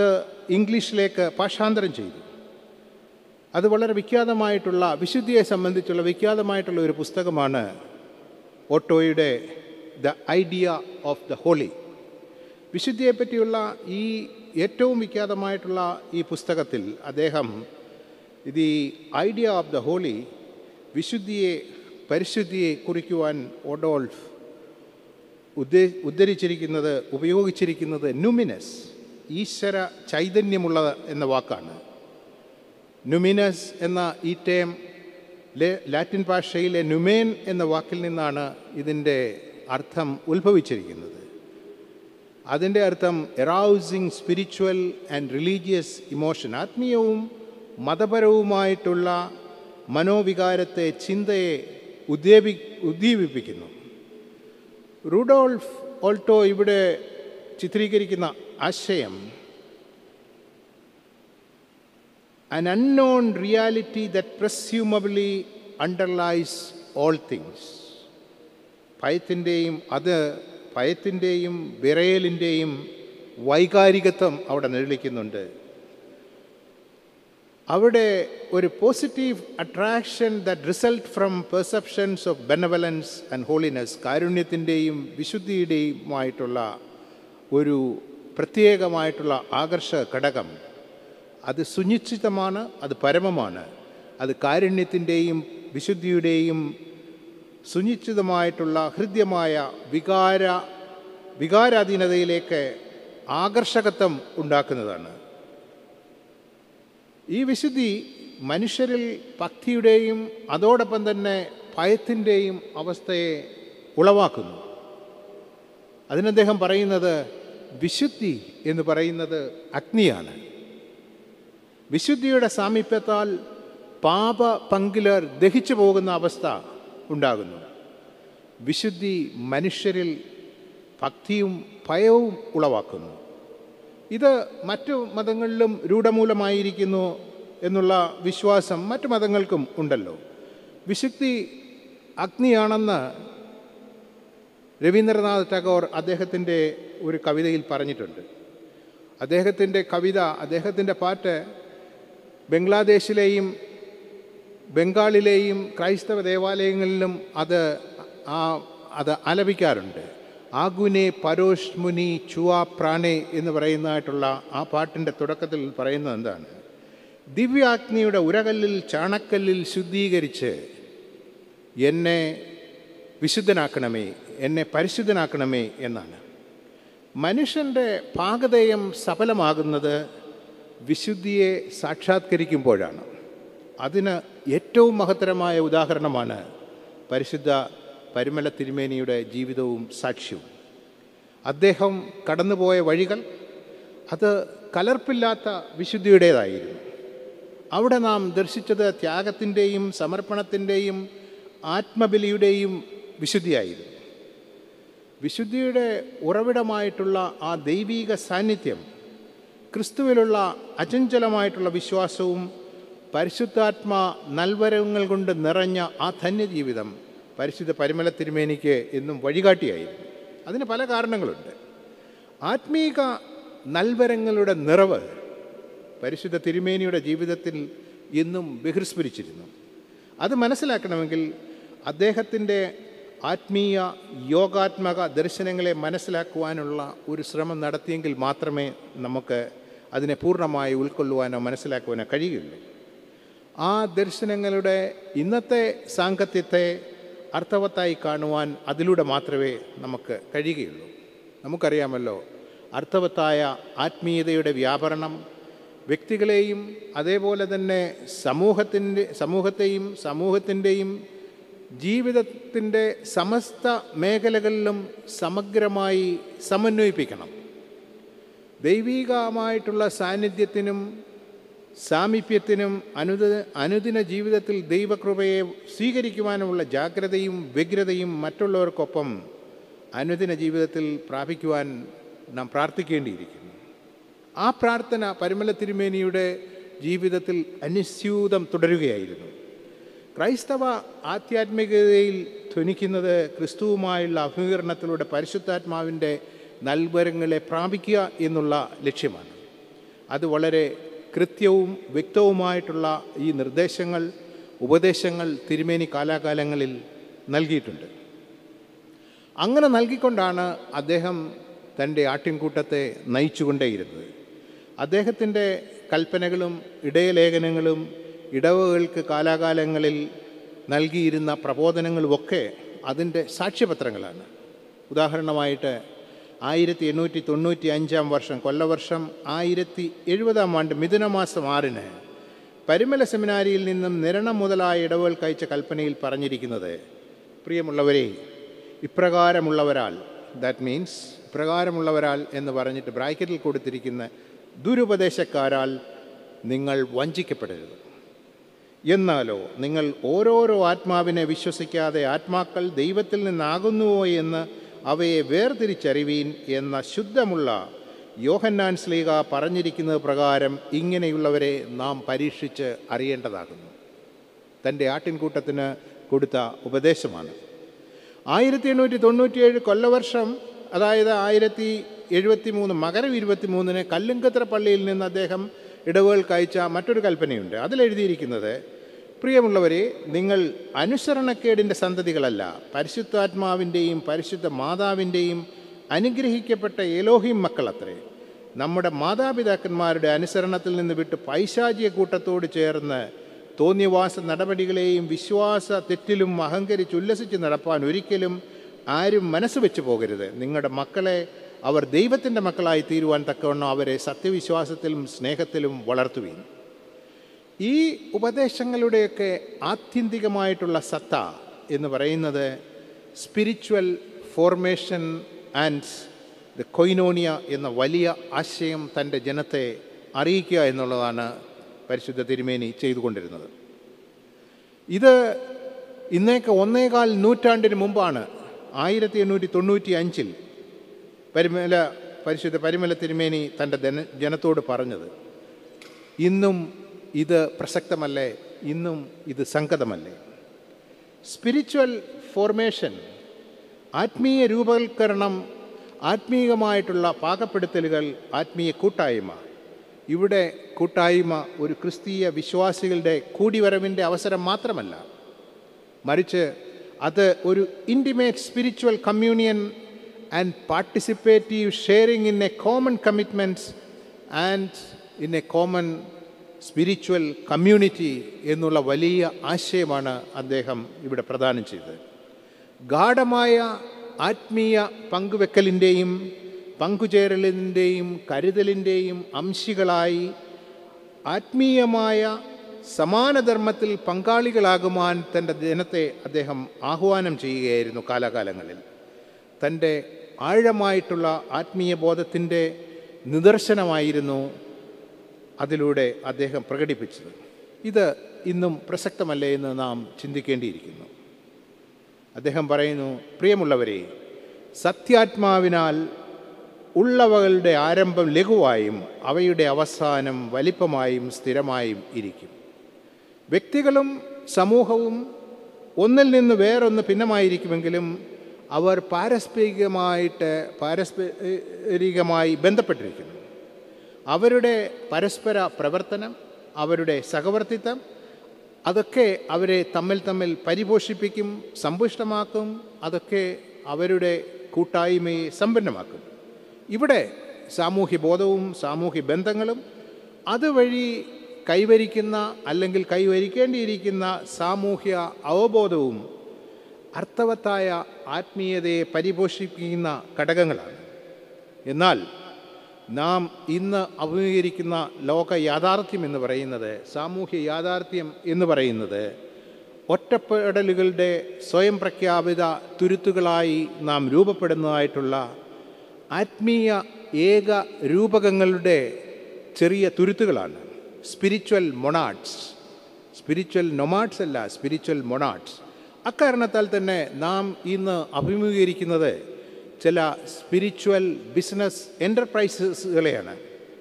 ഇംഗ്ലീഷിലേക്ക് ഭാഷാന്തരം ചെയ്തു അത് വളരെ വിഖ്യാതമായിട്ടുള്ള വിശുദ്ധിയെ സംബന്ധിച്ചുള്ള വിഖ്യാതമായിട്ടുള്ള ഒരു പുസ്തകമാണ് ഓട്ടോയുടെ the idea of the holy വിശുദ്ധിയെപ്പറ്റിയുള്ള ഈ ഏറ്റവും വിഖ്യാതമായിട്ടുള്ള ഈ പുസ്തകത്തിൽ അദ്ദേഹം ഇത് ഐഡിയ ഓഫ് ദ ഹോളി വിശുദ്ധിയെ പരിശുദ്ധിയെ കുറിക്കുവാൻ ഒഡോൾഫ് ഉദ്ദേ ഉദ്ധരിച്ചിരിക്കുന്നത് ഉപയോഗിച്ചിരിക്കുന്നത് നുമിനസ് ഈശ്വര ചൈതന്യമുള്ളത് എന്ന വാക്കാണ് നുമിനസ് എന്ന ഈ ടേം ലാറ്റിൻ ഭാഷയിലെ നുമേൻ എന്ന വാക്കിൽ നിന്നാണ് ഇതിൻ്റെ അർത്ഥം ഉത്ഭവിച്ചിരിക്കുന്നത് അതിൻ്റെ അർത്ഥം arousing spiritual and religious emotion ആത്മീയവും മതപരവുമായിട്ടുള്ള മനോവികാരത്തെ ചിന്തയെ ഉദ്ദീപി ഉദ്ദീപിപ്പിക്കുന്നു റൂഡോൾഫ് ഓൾട്ടോ ഇവിടെ ചിത്രീകരിക്കുന്ന ആശയം an unknown reality that presumably underlies all things ഭയത്തിൻ്റെയും അത് ഭയത്തിൻ്റെയും വിറയലിൻ്റെയും വൈകാരികത്വം അവിടെ നിഴലിക്കുന്നുണ്ട് അവിടെ ഒരു positive attraction that result from perceptions of benevolence and holiness കാരുണ്യത്തിൻ്റെയും വിശുദ്ധിയുടെയുമായിട്ടുള്ള ഒരു പ്രത്യേകമായിട്ടുള്ള ആകർഷ ഘടകം അത് സുനിശ്ചിതമാണ് അത് പരമമാണ് അത് കാരുണ്യത്തിൻ്റെയും വിശുദ്ധിയുടെയും സുനിശ്ചിതമായിട്ടുള്ള ഹൃദ്യമായ വികാര വികാരാധീനതയിലേക്ക് ആകർഷകത്വം ഉണ്ടാക്കുന്നതാണ് ഈ വിശുദ്ധി മനുഷ്യരിൽ ഭക്തിയുടെയും അതോടൊപ്പം തന്നെ ഭയത്തിൻ്റെയും അവസ്ഥയെ ഉളവാക്കുന്നു അതിനദ്ദേഹം പറയുന്നത് വിശുദ്ധി എന്ന് പറയുന്നത് അഗ്നിയാണ് വിശുദ്ധിയുടെ സാമീപ്യത്താൽ പാപ പങ്കിലർ ദഹിച്ചു പോകുന്ന അവസ്ഥ ഉണ്ടാകുന്നു വിശുദ്ധി മനുഷ്യരിൽ ഭക്തിയും ഭയവും ഉളവാക്കുന്നു ഇത് മറ്റു മതങ്ങളിലും രൂഢമൂലമായിരിക്കുന്നു എന്നുള്ള വിശ്വാസം മറ്റു മതങ്ങൾക്കും ഉണ്ടല്ലോ വിശുദ്ധി അഗ്നിയാണെന്ന് രവീന്ദ്രനാഥ് ടാഗോർ അദ്ദേഹത്തിൻ്റെ ഒരു കവിതയിൽ പറഞ്ഞിട്ടുണ്ട് അദ്ദേഹത്തിൻ്റെ കവിത അദ്ദേഹത്തിൻ്റെ പാട്ട് ബംഗ്ലാദേശിലെയും ബംഗാളിലെയും ക്രൈസ്തവ ദേവാലയങ്ങളിലും അത് ആ അത് ആലപിക്കാറുണ്ട് ആഗുനെ പരോഷ് മുനി ചുവ പ്രാണേ എന്ന് പറയുന്നതായിട്ടുള്ള ആ പാട്ടിൻ്റെ തുടക്കത്തിൽ പറയുന്നത് എന്താണ് ദിവ്യാഗ്നിയുടെ ഉരകല്ലിൽ ചാണക്കല്ലിൽ ശുദ്ധീകരിച്ച് എന്നെ വിശുദ്ധനാക്കണമേ എന്നെ പരിശുദ്ധനാക്കണമേ എന്നാണ് മനുഷ്യൻ്റെ പാകതയം സഫലമാകുന്നത് വിശുദ്ധിയെ സാക്ഷാത്കരിക്കുമ്പോഴാണ് അതിന് ഏറ്റവും മഹത്തരമായ ഉദാഹരണമാണ് പരിശുദ്ധ പരിമല തിരുമേനിയുടെ ജീവിതവും സാക്ഷ്യവും അദ്ദേഹം കടന്നുപോയ വഴികൾ അത് കലർപ്പില്ലാത്ത വിശുദ്ധിയുടേതായിരുന്നു അവിടെ നാം ദർശിച്ചത് ത്യാഗത്തിൻ്റെയും സമർപ്പണത്തിൻ്റെയും ആത്മബലിയുടെയും വിശുദ്ധിയായിരുന്നു വിശുദ്ധിയുടെ ഉറവിടമായിട്ടുള്ള ആ ദൈവീക സാന്നിധ്യം ക്രിസ്തുവിലുള്ള അചഞ്ചലമായിട്ടുള്ള വിശ്വാസവും പരിശുദ്ധാത്മ നൽവരങ്ങൾ കൊണ്ട് നിറഞ്ഞ ആ ധന്യജീവിതം പരിശുദ്ധ പരിമല തിരുമേനിക്ക് എന്നും വഴികാട്ടിയായിരുന്നു അതിന് പല കാരണങ്ങളുണ്ട് ആത്മീക നൽവരങ്ങളുടെ നിറവ് പരിശുദ്ധ തിരുമേനിയുടെ ജീവിതത്തിൽ എന്നും ബഹിർസ്മരിച്ചിരുന്നു അത് മനസ്സിലാക്കണമെങ്കിൽ അദ്ദേഹത്തിൻ്റെ ആത്മീയ യോഗാത്മക ദർശനങ്ങളെ മനസ്സിലാക്കുവാനുള്ള ഒരു ശ്രമം നടത്തിയെങ്കിൽ മാത്രമേ നമുക്ക് അതിനെ പൂർണ്ണമായി ഉൾക്കൊള്ളുവാനോ മനസ്സിലാക്കുവാനോ കഴിയുകയുള്ളൂ ആ ദർശനങ്ങളുടെ ഇന്നത്തെ സാങ്കത്യത്തെ അർത്ഥവത്തായി കാണുവാൻ അതിലൂടെ മാത്രമേ നമുക്ക് കഴിയുകയുള്ളൂ നമുക്കറിയാമല്ലോ അർത്ഥവത്തായ ആത്മീയതയുടെ വ്യാപരണം വ്യക്തികളെയും അതേപോലെ തന്നെ സമൂഹത്തിൻ്റെ സമൂഹത്തെയും സമൂഹത്തിൻ്റെയും ജീവിതത്തിൻ്റെ സമസ്ത മേഖലകളിലും സമഗ്രമായി സമന്വയിപ്പിക്കണം ദൈവീകമായിട്ടുള്ള സാന്നിധ്യത്തിനും സാമീപ്യത്തിനും അനുദിന അനുദിന ജീവിതത്തിൽ ദൈവകൃപയെ സ്വീകരിക്കുവാനുമുള്ള ജാഗ്രതയും വ്യഗ്രതയും മറ്റുള്ളവർക്കൊപ്പം അനുദിന ജീവിതത്തിൽ പ്രാപിക്കുവാൻ നാം പ്രാർത്ഥിക്കേണ്ടിയിരിക്കുന്നു ആ പ്രാർത്ഥന പരിമല തിരുമേനിയുടെ ജീവിതത്തിൽ അനുസ്യൂതം തുടരുകയായിരുന്നു ക്രൈസ്തവ ആധ്യാത്മികതയിൽ ധ്വനിക്കുന്നത് ക്രിസ്തുവുമായുള്ള അഭികരണത്തിലൂടെ പരിശുദ്ധാത്മാവിൻ്റെ നൽവരങ്ങളെ പ്രാപിക്കുക എന്നുള്ള ലക്ഷ്യമാണ് അത് വളരെ കൃത്യവും വ്യക്തവുമായിട്ടുള്ള ഈ നിർദ്ദേശങ്ങൾ ഉപദേശങ്ങൾ തിരുമേനി കാലാകാലങ്ങളിൽ നൽകിയിട്ടുണ്ട് അങ്ങനെ നൽകിക്കൊണ്ടാണ് അദ്ദേഹം തൻ്റെ ആട്ടിൻകൂട്ടത്തെ നയിച്ചുകൊണ്ടേയിരുന്നത് അദ്ദേഹത്തിൻ്റെ കൽപ്പനകളും ഇടയലേഖനങ്ങളും ഇടവകൾക്ക് കാലാകാലങ്ങളിൽ നൽകിയിരുന്ന പ്രബോധനങ്ങളുമൊക്കെ അതിൻ്റെ സാക്ഷ്യപത്രങ്ങളാണ് ഉദാഹരണമായിട്ട് ആയിരത്തി എണ്ണൂറ്റി തൊണ്ണൂറ്റി അഞ്ചാം വർഷം കൊല്ലവർഷം ആയിരത്തി എഴുപതാം ആണ്ട് മിഥുനമാസം ആറിന് പരിമല സെമിനാരിയിൽ നിന്നും നിരണം മുതലായ ഇടവുകൾക്ക് അയച്ച കൽപ്പനയിൽ പറഞ്ഞിരിക്കുന്നത് പ്രിയമുള്ളവരെ ഇപ്രകാരമുള്ളവരാൽ ദാറ്റ് മീൻസ് ഇപ്രകാരമുള്ളവരാൽ എന്ന് പറഞ്ഞിട്ട് ബ്രാക്കറ്റിൽ കൊടുത്തിരിക്കുന്ന ദുരുപദേശക്കാരാൽ നിങ്ങൾ വഞ്ചിക്കപ്പെടരുത് എന്നാലോ നിങ്ങൾ ഓരോരോ ആത്മാവിനെ വിശ്വസിക്കാതെ ആത്മാക്കൾ ദൈവത്തിൽ നിന്നാകുന്നുവോ എന്ന് അവയെ വേർതിരിച്ചറിവീൻ എന്ന ശുദ്ധമുള്ള യോഹന്നാൻ സ്ലീഗ പറഞ്ഞിരിക്കുന്നത് പ്രകാരം ഇങ്ങനെയുള്ളവരെ നാം പരീക്ഷിച്ച് അറിയേണ്ടതാകുന്നു തൻ്റെ ആട്ടിൻകൂട്ടത്തിന് കൊടുത്ത ഉപദേശമാണ് ആയിരത്തി എണ്ണൂറ്റി തൊണ്ണൂറ്റിയേഴ് കൊല്ലവർഷം അതായത് ആയിരത്തി എഴുപത്തി മൂന്ന് മകരം ഇരുപത്തി മൂന്നിന് കല്ലുങ്കത്ര പള്ളിയിൽ നിന്ന് അദ്ദേഹം ഇടവുകൾക്ക് അയച്ച മറ്റൊരു കൽപ്പനയുണ്ട് അതിലെഴുതിയിരിക്കുന്നത് പ്രിയമുള്ളവരെ നിങ്ങൾ അനുസരണക്കേടിൻ്റെ സന്തതികളല്ല പരിശുദ്ധാത്മാവിൻ്റെയും പരിശുദ്ധ മാതാവിൻ്റെയും അനുഗ്രഹിക്കപ്പെട്ട എലോഹിം മക്കളത്രേ നമ്മുടെ മാതാപിതാക്കന്മാരുടെ അനുസരണത്തിൽ നിന്ന് വിട്ട് പൈശാചിയ കൂട്ടത്തോട് ചേർന്ന് തോന്നിയവാസ നടപടികളെയും വിശ്വാസ തെറ്റിലും അഹങ്കരിച്ച് ഉല്ലസിച്ച് നടപ്പാൻ ഒരിക്കലും ആരും മനസ്സ് വെച്ച് പോകരുത് നിങ്ങളുടെ മക്കളെ അവർ ദൈവത്തിൻ്റെ മക്കളായി തീരുവാൻ തക്കവണ്ണം അവരെ സത്യവിശ്വാസത്തിലും സ്നേഹത്തിലും വളർത്തുകയും ഈ ഉപദേശങ്ങളുടെയൊക്കെ ആത്യന്തികമായിട്ടുള്ള സത്ത എന്ന് പറയുന്നത് spiritual formation and the koinonia എന്ന വലിയ ആശയം തൻ്റെ ജനത്തെ അറിയിക്കുക എന്നുള്ളതാണ് പരിശുദ്ധ തിരുമേനി ചെയ്തുകൊണ്ടിരുന്നത് ഇത് ഇന്നേക്ക് ഒന്നേകാൽ നൂറ്റാണ്ടിന് മുമ്പാണ് ആയിരത്തി എണ്ണൂറ്റി തൊണ്ണൂറ്റി അഞ്ചിൽ പരിമല പരിശുദ്ധ പരിമല തിരുമേനി തൻ്റെ ജന ജനത്തോട് പറഞ്ഞത് ഇന്നും ഇത് പ്രസക്തമല്ലേ ഇന്നും ഇത് സംഗതമല്ലേ സ്പിരിച്വൽ ഫോർമേഷൻ ആത്മീയ രൂപവൽക്കരണം ആത്മീയമായിട്ടുള്ള പാകപ്പെടുത്തലുകൾ ആത്മീയ കൂട്ടായ്മ ഇവിടെ കൂട്ടായ്മ ഒരു ക്രിസ്തീയ വിശ്വാസികളുടെ കൂടിവരവിൻ്റെ അവസരം മാത്രമല്ല മറിച്ച് അത് ഒരു intimate spiritual communion and participative sharing in a common commitments and in a common spiritual community എന്നുള്ള വലിയ ആശയമാണ് അദ്ദേഹം ഇവിടെ പ്രദാനം ചെയ്തത് ഗാഠമായ ആത്മീയ പങ്കുവെക്കലിൻ്റെയും പങ്കുചേരലിൻ്റെയും കരുതലിൻ്റെയും അംശികളായി ആത്മീയമായ സമാനധർമ്മത്തിൽ പങ്കാളികളാകുവാൻ തൻ്റെ ജനത്തെ അദ്ദേഹം ആഹ്വാനം ചെയ്യുകയായിരുന്നു കാലാകാലങ്ങളിൽ തൻ്റെ ആഴമായിട്ടുള്ള ആത്മീയ ബോധത്തിൻ്റെ നിദർശനമായിരുന്നു അതിലൂടെ അദ്ദേഹം പ്രകടിപ്പിച്ചത് ഇത് ഇന്നും പ്രസക്തമല്ലേ എന്ന് നാം ചിന്തിക്കേണ്ടിയിരിക്കുന്നു അദ്ദേഹം പറയുന്നു പ്രിയമുള്ളവരെ സത്യാത്മാവിനാൽ ഉള്ളവകളുടെ ആരംഭം ലഘുവായും അവയുടെ അവസാനം വലിപ്പമായും സ്ഥിരമായും ഇരിക്കും വ്യക്തികളും സമൂഹവും ഒന്നിൽ നിന്ന് വേറൊന്ന് ഭിന്നമായിരിക്കുമെങ്കിലും അവർ പാരസ്പരികമായിട്ട് പാരസ്പരികമായി ബന്ധപ്പെട്ടിരിക്കുന്നു അവരുടെ പരസ്പര പ്രവർത്തനം അവരുടെ സഹവർത്തിത്വം അതൊക്കെ അവരെ തമ്മിൽ തമ്മിൽ പരിപോഷിപ്പിക്കും സമ്പുഷ്ടമാക്കും അതൊക്കെ അവരുടെ കൂട്ടായ്മയെ സമ്പന്നമാക്കും ഇവിടെ സാമൂഹ്യ ബോധവും സാമൂഹ്യ ബന്ധങ്ങളും അതുവഴി കൈവരിക്കുന്ന അല്ലെങ്കിൽ കൈവരിക്കേണ്ടിയിരിക്കുന്ന സാമൂഹ്യ അവബോധവും അർത്ഥവത്തായ ആത്മീയതയെ പരിപോഷിപ്പിക്കുന്ന ഘടകങ്ങളാണ് എന്നാൽ നാം ഇന്ന് അഭിമുഖീകരിക്കുന്ന ലോക യാഥാർത്ഥ്യം എന്ന് പറയുന്നത് സാമൂഹ്യ യാഥാർത്ഥ്യം എന്ന് പറയുന്നത് ഒറ്റപ്പെടലുകളുടെ സ്വയം പ്രഖ്യാപിത തുരുത്തുകളായി നാം രൂപപ്പെടുന്നതായിട്ടുള്ള ആത്മീയ ഏക രൂപകങ്ങളുടെ ചെറിയ തുരുത്തുകളാണ് സ്പിരിച്വൽ മൊണാഡ്സ് സ്പിരിച്വൽ നൊമാഡ്സ് അല്ല സ്പിരിച്വൽ മൊണാഡ്സ് അക്കാരണത്താൽ തന്നെ നാം ഇന്ന് അഭിമുഖീകരിക്കുന്നത് ചില സ്പിരിച്വൽ ബിസിനസ് എൻ്റർപ്രൈസസുകളെയാണ്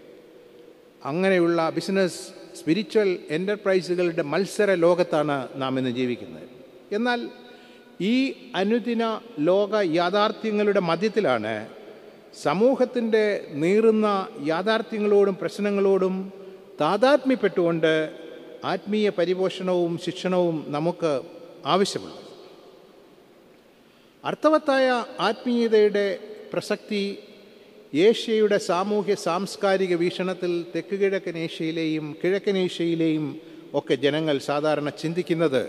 അങ്ങനെയുള്ള ബിസിനസ് സ്പിരിച്വൽ എൻ്റർപ്രൈസുകളുടെ മത്സര ലോകത്താണ് നാം ഇന്ന് ജീവിക്കുന്നത് എന്നാൽ ഈ അനുദിന ലോക യാഥാർത്ഥ്യങ്ങളുടെ മധ്യത്തിലാണ് സമൂഹത്തിൻ്റെ നീറുന്ന യാഥാർത്ഥ്യങ്ങളോടും പ്രശ്നങ്ങളോടും താതാത്മ്യപ്പെട്ടുകൊണ്ട് ആത്മീയ പരിപോഷണവും ശിക്ഷണവും നമുക്ക് ആവശ്യമുണ്ട് അർത്ഥവത്തായ ആത്മീയതയുടെ പ്രസക്തി ഏഷ്യയുടെ സാമൂഹ്യ സാംസ്കാരിക വീക്ഷണത്തിൽ തെക്ക് കിഴക്കൻ ഏഷ്യയിലെയും കിഴക്കൻ ഏഷ്യയിലെയും ഒക്കെ ജനങ്ങൾ സാധാരണ ചിന്തിക്കുന്നത്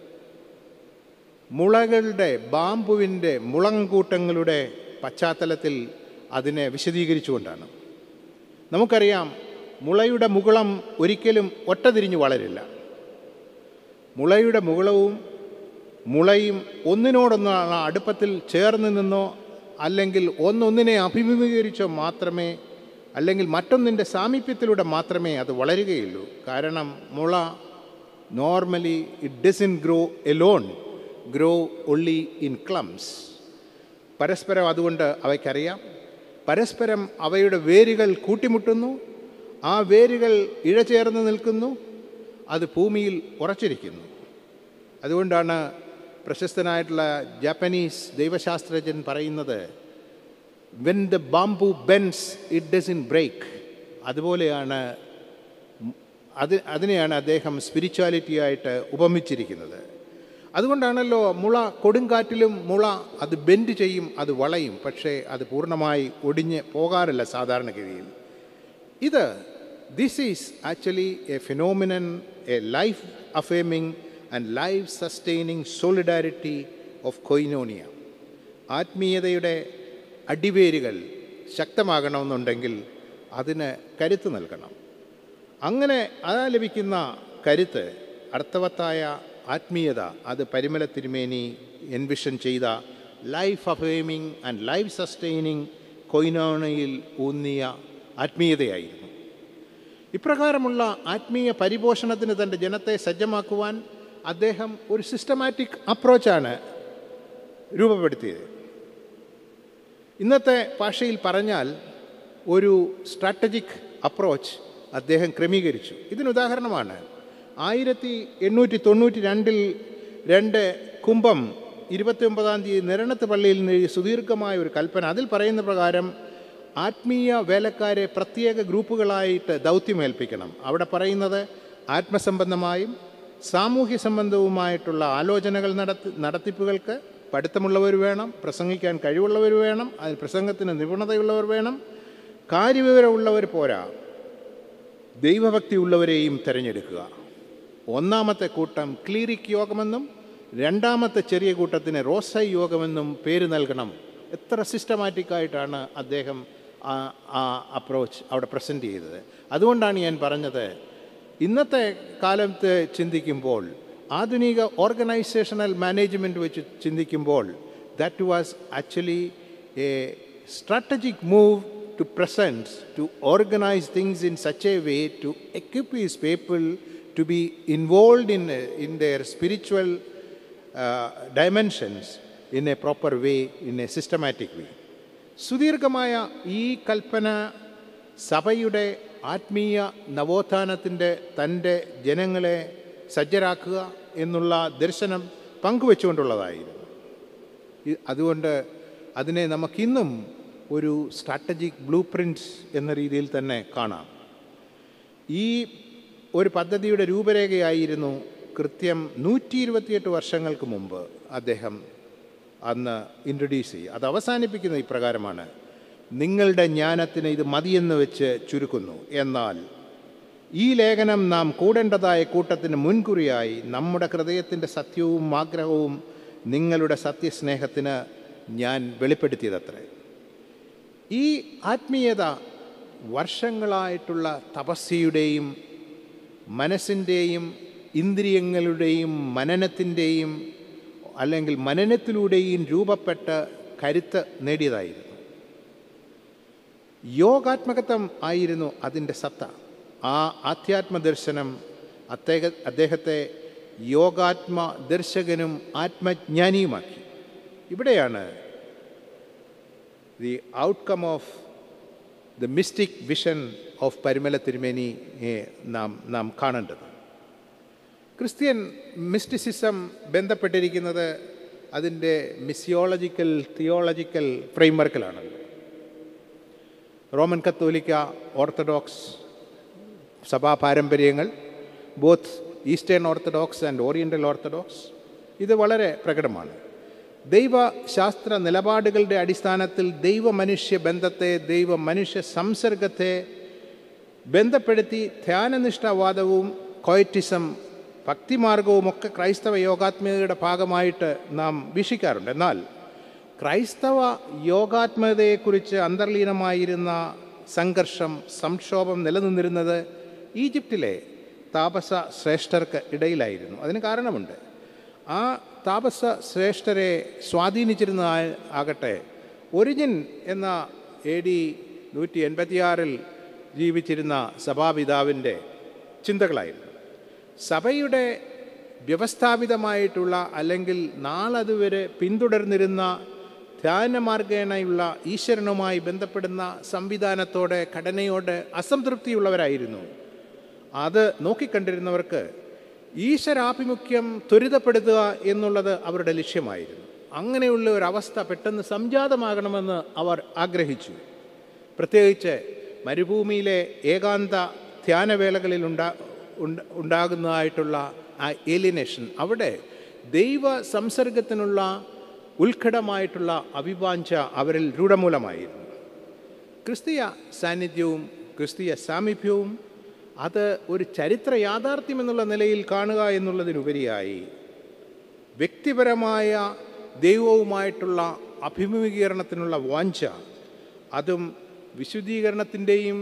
മുളകളുടെ ബാമ്പുവിൻ്റെ മുളങ്കൂട്ടങ്ങളുടെ പശ്ചാത്തലത്തിൽ അതിനെ വിശദീകരിച്ചുകൊണ്ടാണ് നമുക്കറിയാം മുളയുടെ മുകുളം ഒരിക്കലും ഒറ്റതിരിഞ്ഞ് വളരില്ല മുളയുടെ മുകുളവും മുളയും ഒന്നിനോടൊന്നാണ് അടുപ്പത്തിൽ ചേർന്ന് നിന്നോ അല്ലെങ്കിൽ ഒന്നൊന്നിനെ അഭിമുഖീകരിച്ചോ മാത്രമേ അല്ലെങ്കിൽ മറ്റൊന്നിൻ്റെ സാമീപ്യത്തിലൂടെ മാത്രമേ അത് വളരുകയുള്ളൂ കാരണം മുള normally it doesn't grow alone grow only in clumps പരസ്പരം അതുകൊണ്ട് അവയ്ക്കറിയാം പരസ്പരം അവയുടെ വേരുകൾ കൂട്ടിമുട്ടുന്നു ആ വേരുകൾ ഇഴചേർന്ന് നിൽക്കുന്നു അത് ഭൂമിയിൽ ഉറച്ചിരിക്കുന്നു അതുകൊണ്ടാണ് പ്രശസ്തനായിട്ടുള്ള ജാപ്പനീസ് ദൈവശാസ്ത്രജ്ഞൻ പറയുന്നത് when the bamboo bends it doesn't break അതുപോലെയാണ് അത് അതിനെയാണ് അദ്ദേഹം സ്പിരിച്വാലിറ്റി ആയിട്ട് ഉപമിച്ചിരിക്കുന്നത് അതുകൊണ്ടാണല്ലോ മുള കൊടുങ്കാറ്റിലും മുള അത് ബെൻഡ് ചെയ്യും അത് വളയും പക്ഷേ അത് പൂർണ്ണമായി ഒടിഞ്ഞ് പോകാറില്ല സാധാരണഗതിയിൽ ഇത് this is actually a phenomenon a life affirming and life sustaining solidarity of koinonia ആത്മീയതയുടെ അടിവേരുകൾ ശക്തമാകണമെന്നുണ്ടെങ്കിൽ അതിന് കരുത്ത് നൽകണം അങ്ങനെ അതാ ലഭിക്കുന്ന കരുത്ത് അർത്ഥവത്തായ ആത്മീയത അത് പരിമല തിരുമേനി എൻവിഷൻ ചെയ്ത life affirming and life sustaining കൊയിനോണയിൽ ഊന്നിയ ആത്മീയതയായിരുന്നു ഇപ്രകാരമുള്ള ആത്മീയ പരിപോഷണത്തിന് തൻ്റെ ജനത്തെ സജ്ജമാക്കുവാൻ അദ്ദേഹം ഒരു സിസ്റ്റമാറ്റിക് അപ്രോച്ചാണ് രൂപപ്പെടുത്തിയത് ഇന്നത്തെ ഭാഷയിൽ പറഞ്ഞാൽ ഒരു സ്ട്രാറ്റജിക് അപ്രോച്ച് അദ്ദേഹം ക്രമീകരിച്ചു ഇതിനുദാഹരണമാണ് ആയിരത്തി എണ്ണൂറ്റി തൊണ്ണൂറ്റി രണ്ടിൽ രണ്ട് കുംഭം ഇരുപത്തി ഒമ്പതാം തീയതി നിരണത്ത് പള്ളിയിൽ നിന്ന് എഴുതിയ സുദീർഘമായ ഒരു കൽപ്പന അതിൽ പറയുന്ന പ്രകാരം ആത്മീയ വേലക്കാരെ പ്രത്യേക ഗ്രൂപ്പുകളായിട്ട് ദൗത്യമേൽപ്പിക്കണം അവിടെ പറയുന്നത് ആത്മസംബന്ധമായും സാമൂഹ്യ സംബന്ധവുമായിട്ടുള്ള ആലോചനകൾ നടത്തി നടത്തിപ്പുകൾക്ക് പഠിത്തമുള്ളവർ വേണം പ്രസംഗിക്കാൻ കഴിവുള്ളവർ വേണം അതിൽ പ്രസംഗത്തിന് നിപുണതയുള്ളവർ വേണം കാര്യവിവരമുള്ളവർ പോരാ ദൈവഭക്തി ഉള്ളവരെയും തിരഞ്ഞെടുക്കുക ഒന്നാമത്തെ കൂട്ടം ക്ലീറിക് യോഗമെന്നും രണ്ടാമത്തെ ചെറിയ കൂട്ടത്തിന് റോസൈ യോഗമെന്നും പേര് നൽകണം എത്ര സിസ്റ്റമാറ്റിക്കായിട്ടാണ് അദ്ദേഹം ആ ആ അപ്രോച്ച് അവിടെ പ്രസൻറ്റ് ചെയ്തത് അതുകൊണ്ടാണ് ഞാൻ പറഞ്ഞത് ഇന്നത്തെ കാലത്ത് ചിന്തിക്കുമ്പോൾ ആധുനിക ഓർഗനൈസേഷണൽ മാനേജ്മെൻറ്റ് വെച്ച് ചിന്തിക്കുമ്പോൾ that was actually a strategic move to present, to organize things in such a way to equip his people to be involved in, in their spiritual uh, dimensions in a proper way, in a systematic way. സുദീർഘമായ ഈ കൽപ്പന സഭയുടെ ആത്മീയ നവോത്ഥാനത്തിൻ്റെ തൻ്റെ ജനങ്ങളെ സജ്ജരാക്കുക എന്നുള്ള ദർശനം പങ്കുവെച്ചുകൊണ്ടുള്ളതായിരുന്നു അതുകൊണ്ട് അതിനെ നമുക്കിന്നും ഒരു സ്ട്രാറ്റജിക് ബ്ലൂ പ്രിൻറ്റ്സ് എന്ന രീതിയിൽ തന്നെ കാണാം ഈ ഒരു പദ്ധതിയുടെ രൂപരേഖയായിരുന്നു കൃത്യം നൂറ്റി ഇരുപത്തിയെട്ട് വർഷങ്ങൾക്ക് മുമ്പ് അദ്ദേഹം അന്ന് ഇൻട്രൊഡ്യൂസ് ചെയ്യുക അത് അവസാനിപ്പിക്കുന്ന ഇപ്രകാരമാണ് നിങ്ങളുടെ ജ്ഞാനത്തിന് ഇത് മതിയെന്ന് വെച്ച് ചുരുക്കുന്നു എന്നാൽ ഈ ലേഖനം നാം കൂടേണ്ടതായ കൂട്ടത്തിന് മുൻകുറിയായി നമ്മുടെ ഹൃദയത്തിൻ്റെ സത്യവും ആഗ്രഹവും നിങ്ങളുടെ സത്യസ്നേഹത്തിന് ഞാൻ വെളിപ്പെടുത്തിയതത്രേ ഈ ആത്മീയത വർഷങ്ങളായിട്ടുള്ള തപസ്യയുടെയും മനസ്സിൻ്റെയും ഇന്ദ്രിയങ്ങളുടെയും മനനത്തിൻ്റെയും അല്ലെങ്കിൽ മനനത്തിലൂടെയും രൂപപ്പെട്ട കരുത്ത് നേടിയതായിരുന്നു യോഗാത്മകത്വം ആയിരുന്നു അതിൻ്റെ സത്ത ആ ആധ്യാത്മ ദർശനം അദ്ദേഹ അദ്ദേഹത്തെ യോഗാത്മ ദർശകനും ആത്മജ്ഞാനിയുമാക്കി ഇവിടെയാണ് the outcome of the mystic vision of Parumala Thirumeni നാം നാം കാണേണ്ടത് ക്രിസ്ത്യൻ മിസ്റ്റിസിസം ബന്ധപ്പെട്ടിരിക്കുന്നത് അതിൻ്റെ മിസിയോളജിക്കൽ തിയോളജിക്കൽ ഫ്രെയിംവർക്കിലാണല്ലോ റോമൻ കത്തോലിക്ക ഓർത്തഡോക്സ് സഭാ പാരമ്പര്യങ്ങൾ both Eastern Orthodox and Oriental Orthodox ഇത് വളരെ പ്രകടമാണ് ദൈവശാസ്ത്ര നിലപാടുകളുടെ അടിസ്ഥാനത്തിൽ ദൈവ മനുഷ്യ ബന്ധത്തെ ദൈവ മനുഷ്യ സംസർഗത്തെ ബന്ധപ്പെടുത്തി ധ്യാനനിഷ്ഠാവാദവും കോയറ്റിസം ഭക്തിമാർഗവുമൊക്കെ ക്രൈസ്തവ യോഗാത്മകതയുടെ ഭാഗമായിട്ട് നാം വീക്ഷിക്കാറുണ്ട് എന്നാൽ ക്രൈസ്തവ യോഗാത്മകതയെക്കുറിച്ച് അന്തർലീനമായിരുന്ന സംഘർഷം സംക്ഷോഭം നിലനിന്നിരുന്നത് ഈജിപ്തിലെ താപസ ശ്രേഷ്ഠർക്ക് ഇടയിലായിരുന്നു അതിന് കാരണമുണ്ട് ആ താപസ ശ്രേഷ്ഠരെ സ്വാധീനിച്ചിരുന്ന ആകട്ടെ ഒരിജിൻ എന്ന എ ഡി നൂറ്റി എൺപത്തിയാറിൽ ജീവിച്ചിരുന്ന സഭാപിതാവിൻ്റെ ചിന്തകളായിരുന്നു സഭയുടെ വ്യവസ്ഥാപിതമായിട്ടുള്ള അല്ലെങ്കിൽ നാളതുവരെ പിന്തുടർന്നിരുന്ന ധ്യാനമാർഗേണയുള്ള ഈശ്വരനുമായി ബന്ധപ്പെടുന്ന സംവിധാനത്തോടെ ഘടനയോട് അസംതൃപ്തിയുള്ളവരായിരുന്നു അത് നോക്കിക്കണ്ടിരുന്നവർക്ക് ഈശ്വരാഭിമുഖ്യം ത്വരിതപ്പെടുത്തുക എന്നുള്ളത് അവരുടെ ലക്ഷ്യമായിരുന്നു അങ്ങനെയുള്ള ഒരു പെട്ടെന്ന് സംജാതമാകണമെന്ന് അവർ ആഗ്രഹിച്ചു പ്രത്യേകിച്ച് മരുഭൂമിയിലെ ഏകാന്ത ധ്യാനവേളകളിൽ ഉണ്ടാ ഉണ്ടാകുന്നതായിട്ടുള്ള ആ ഏലിനേഷൻ അവിടെ ദൈവ സംസർഗത്തിനുള്ള ഉത്കടമായിട്ടുള്ള അഭിവാഞ്ച അവരിൽ രൂഢമൂലമായിരുന്നു ക്രിസ്തീയ സാന്നിധ്യവും ക്രിസ്തീയ സാമീപ്യവും അത് ഒരു ചരിത്ര യാഥാർത്ഥ്യം എന്നുള്ള നിലയിൽ കാണുക എന്നുള്ളതിനുപരിയായി വ്യക്തിപരമായ ദൈവവുമായിട്ടുള്ള അഭിമുഖീകരണത്തിനുള്ള വാഞ്ച അതും വിശുദ്ധീകരണത്തിൻ്റെയും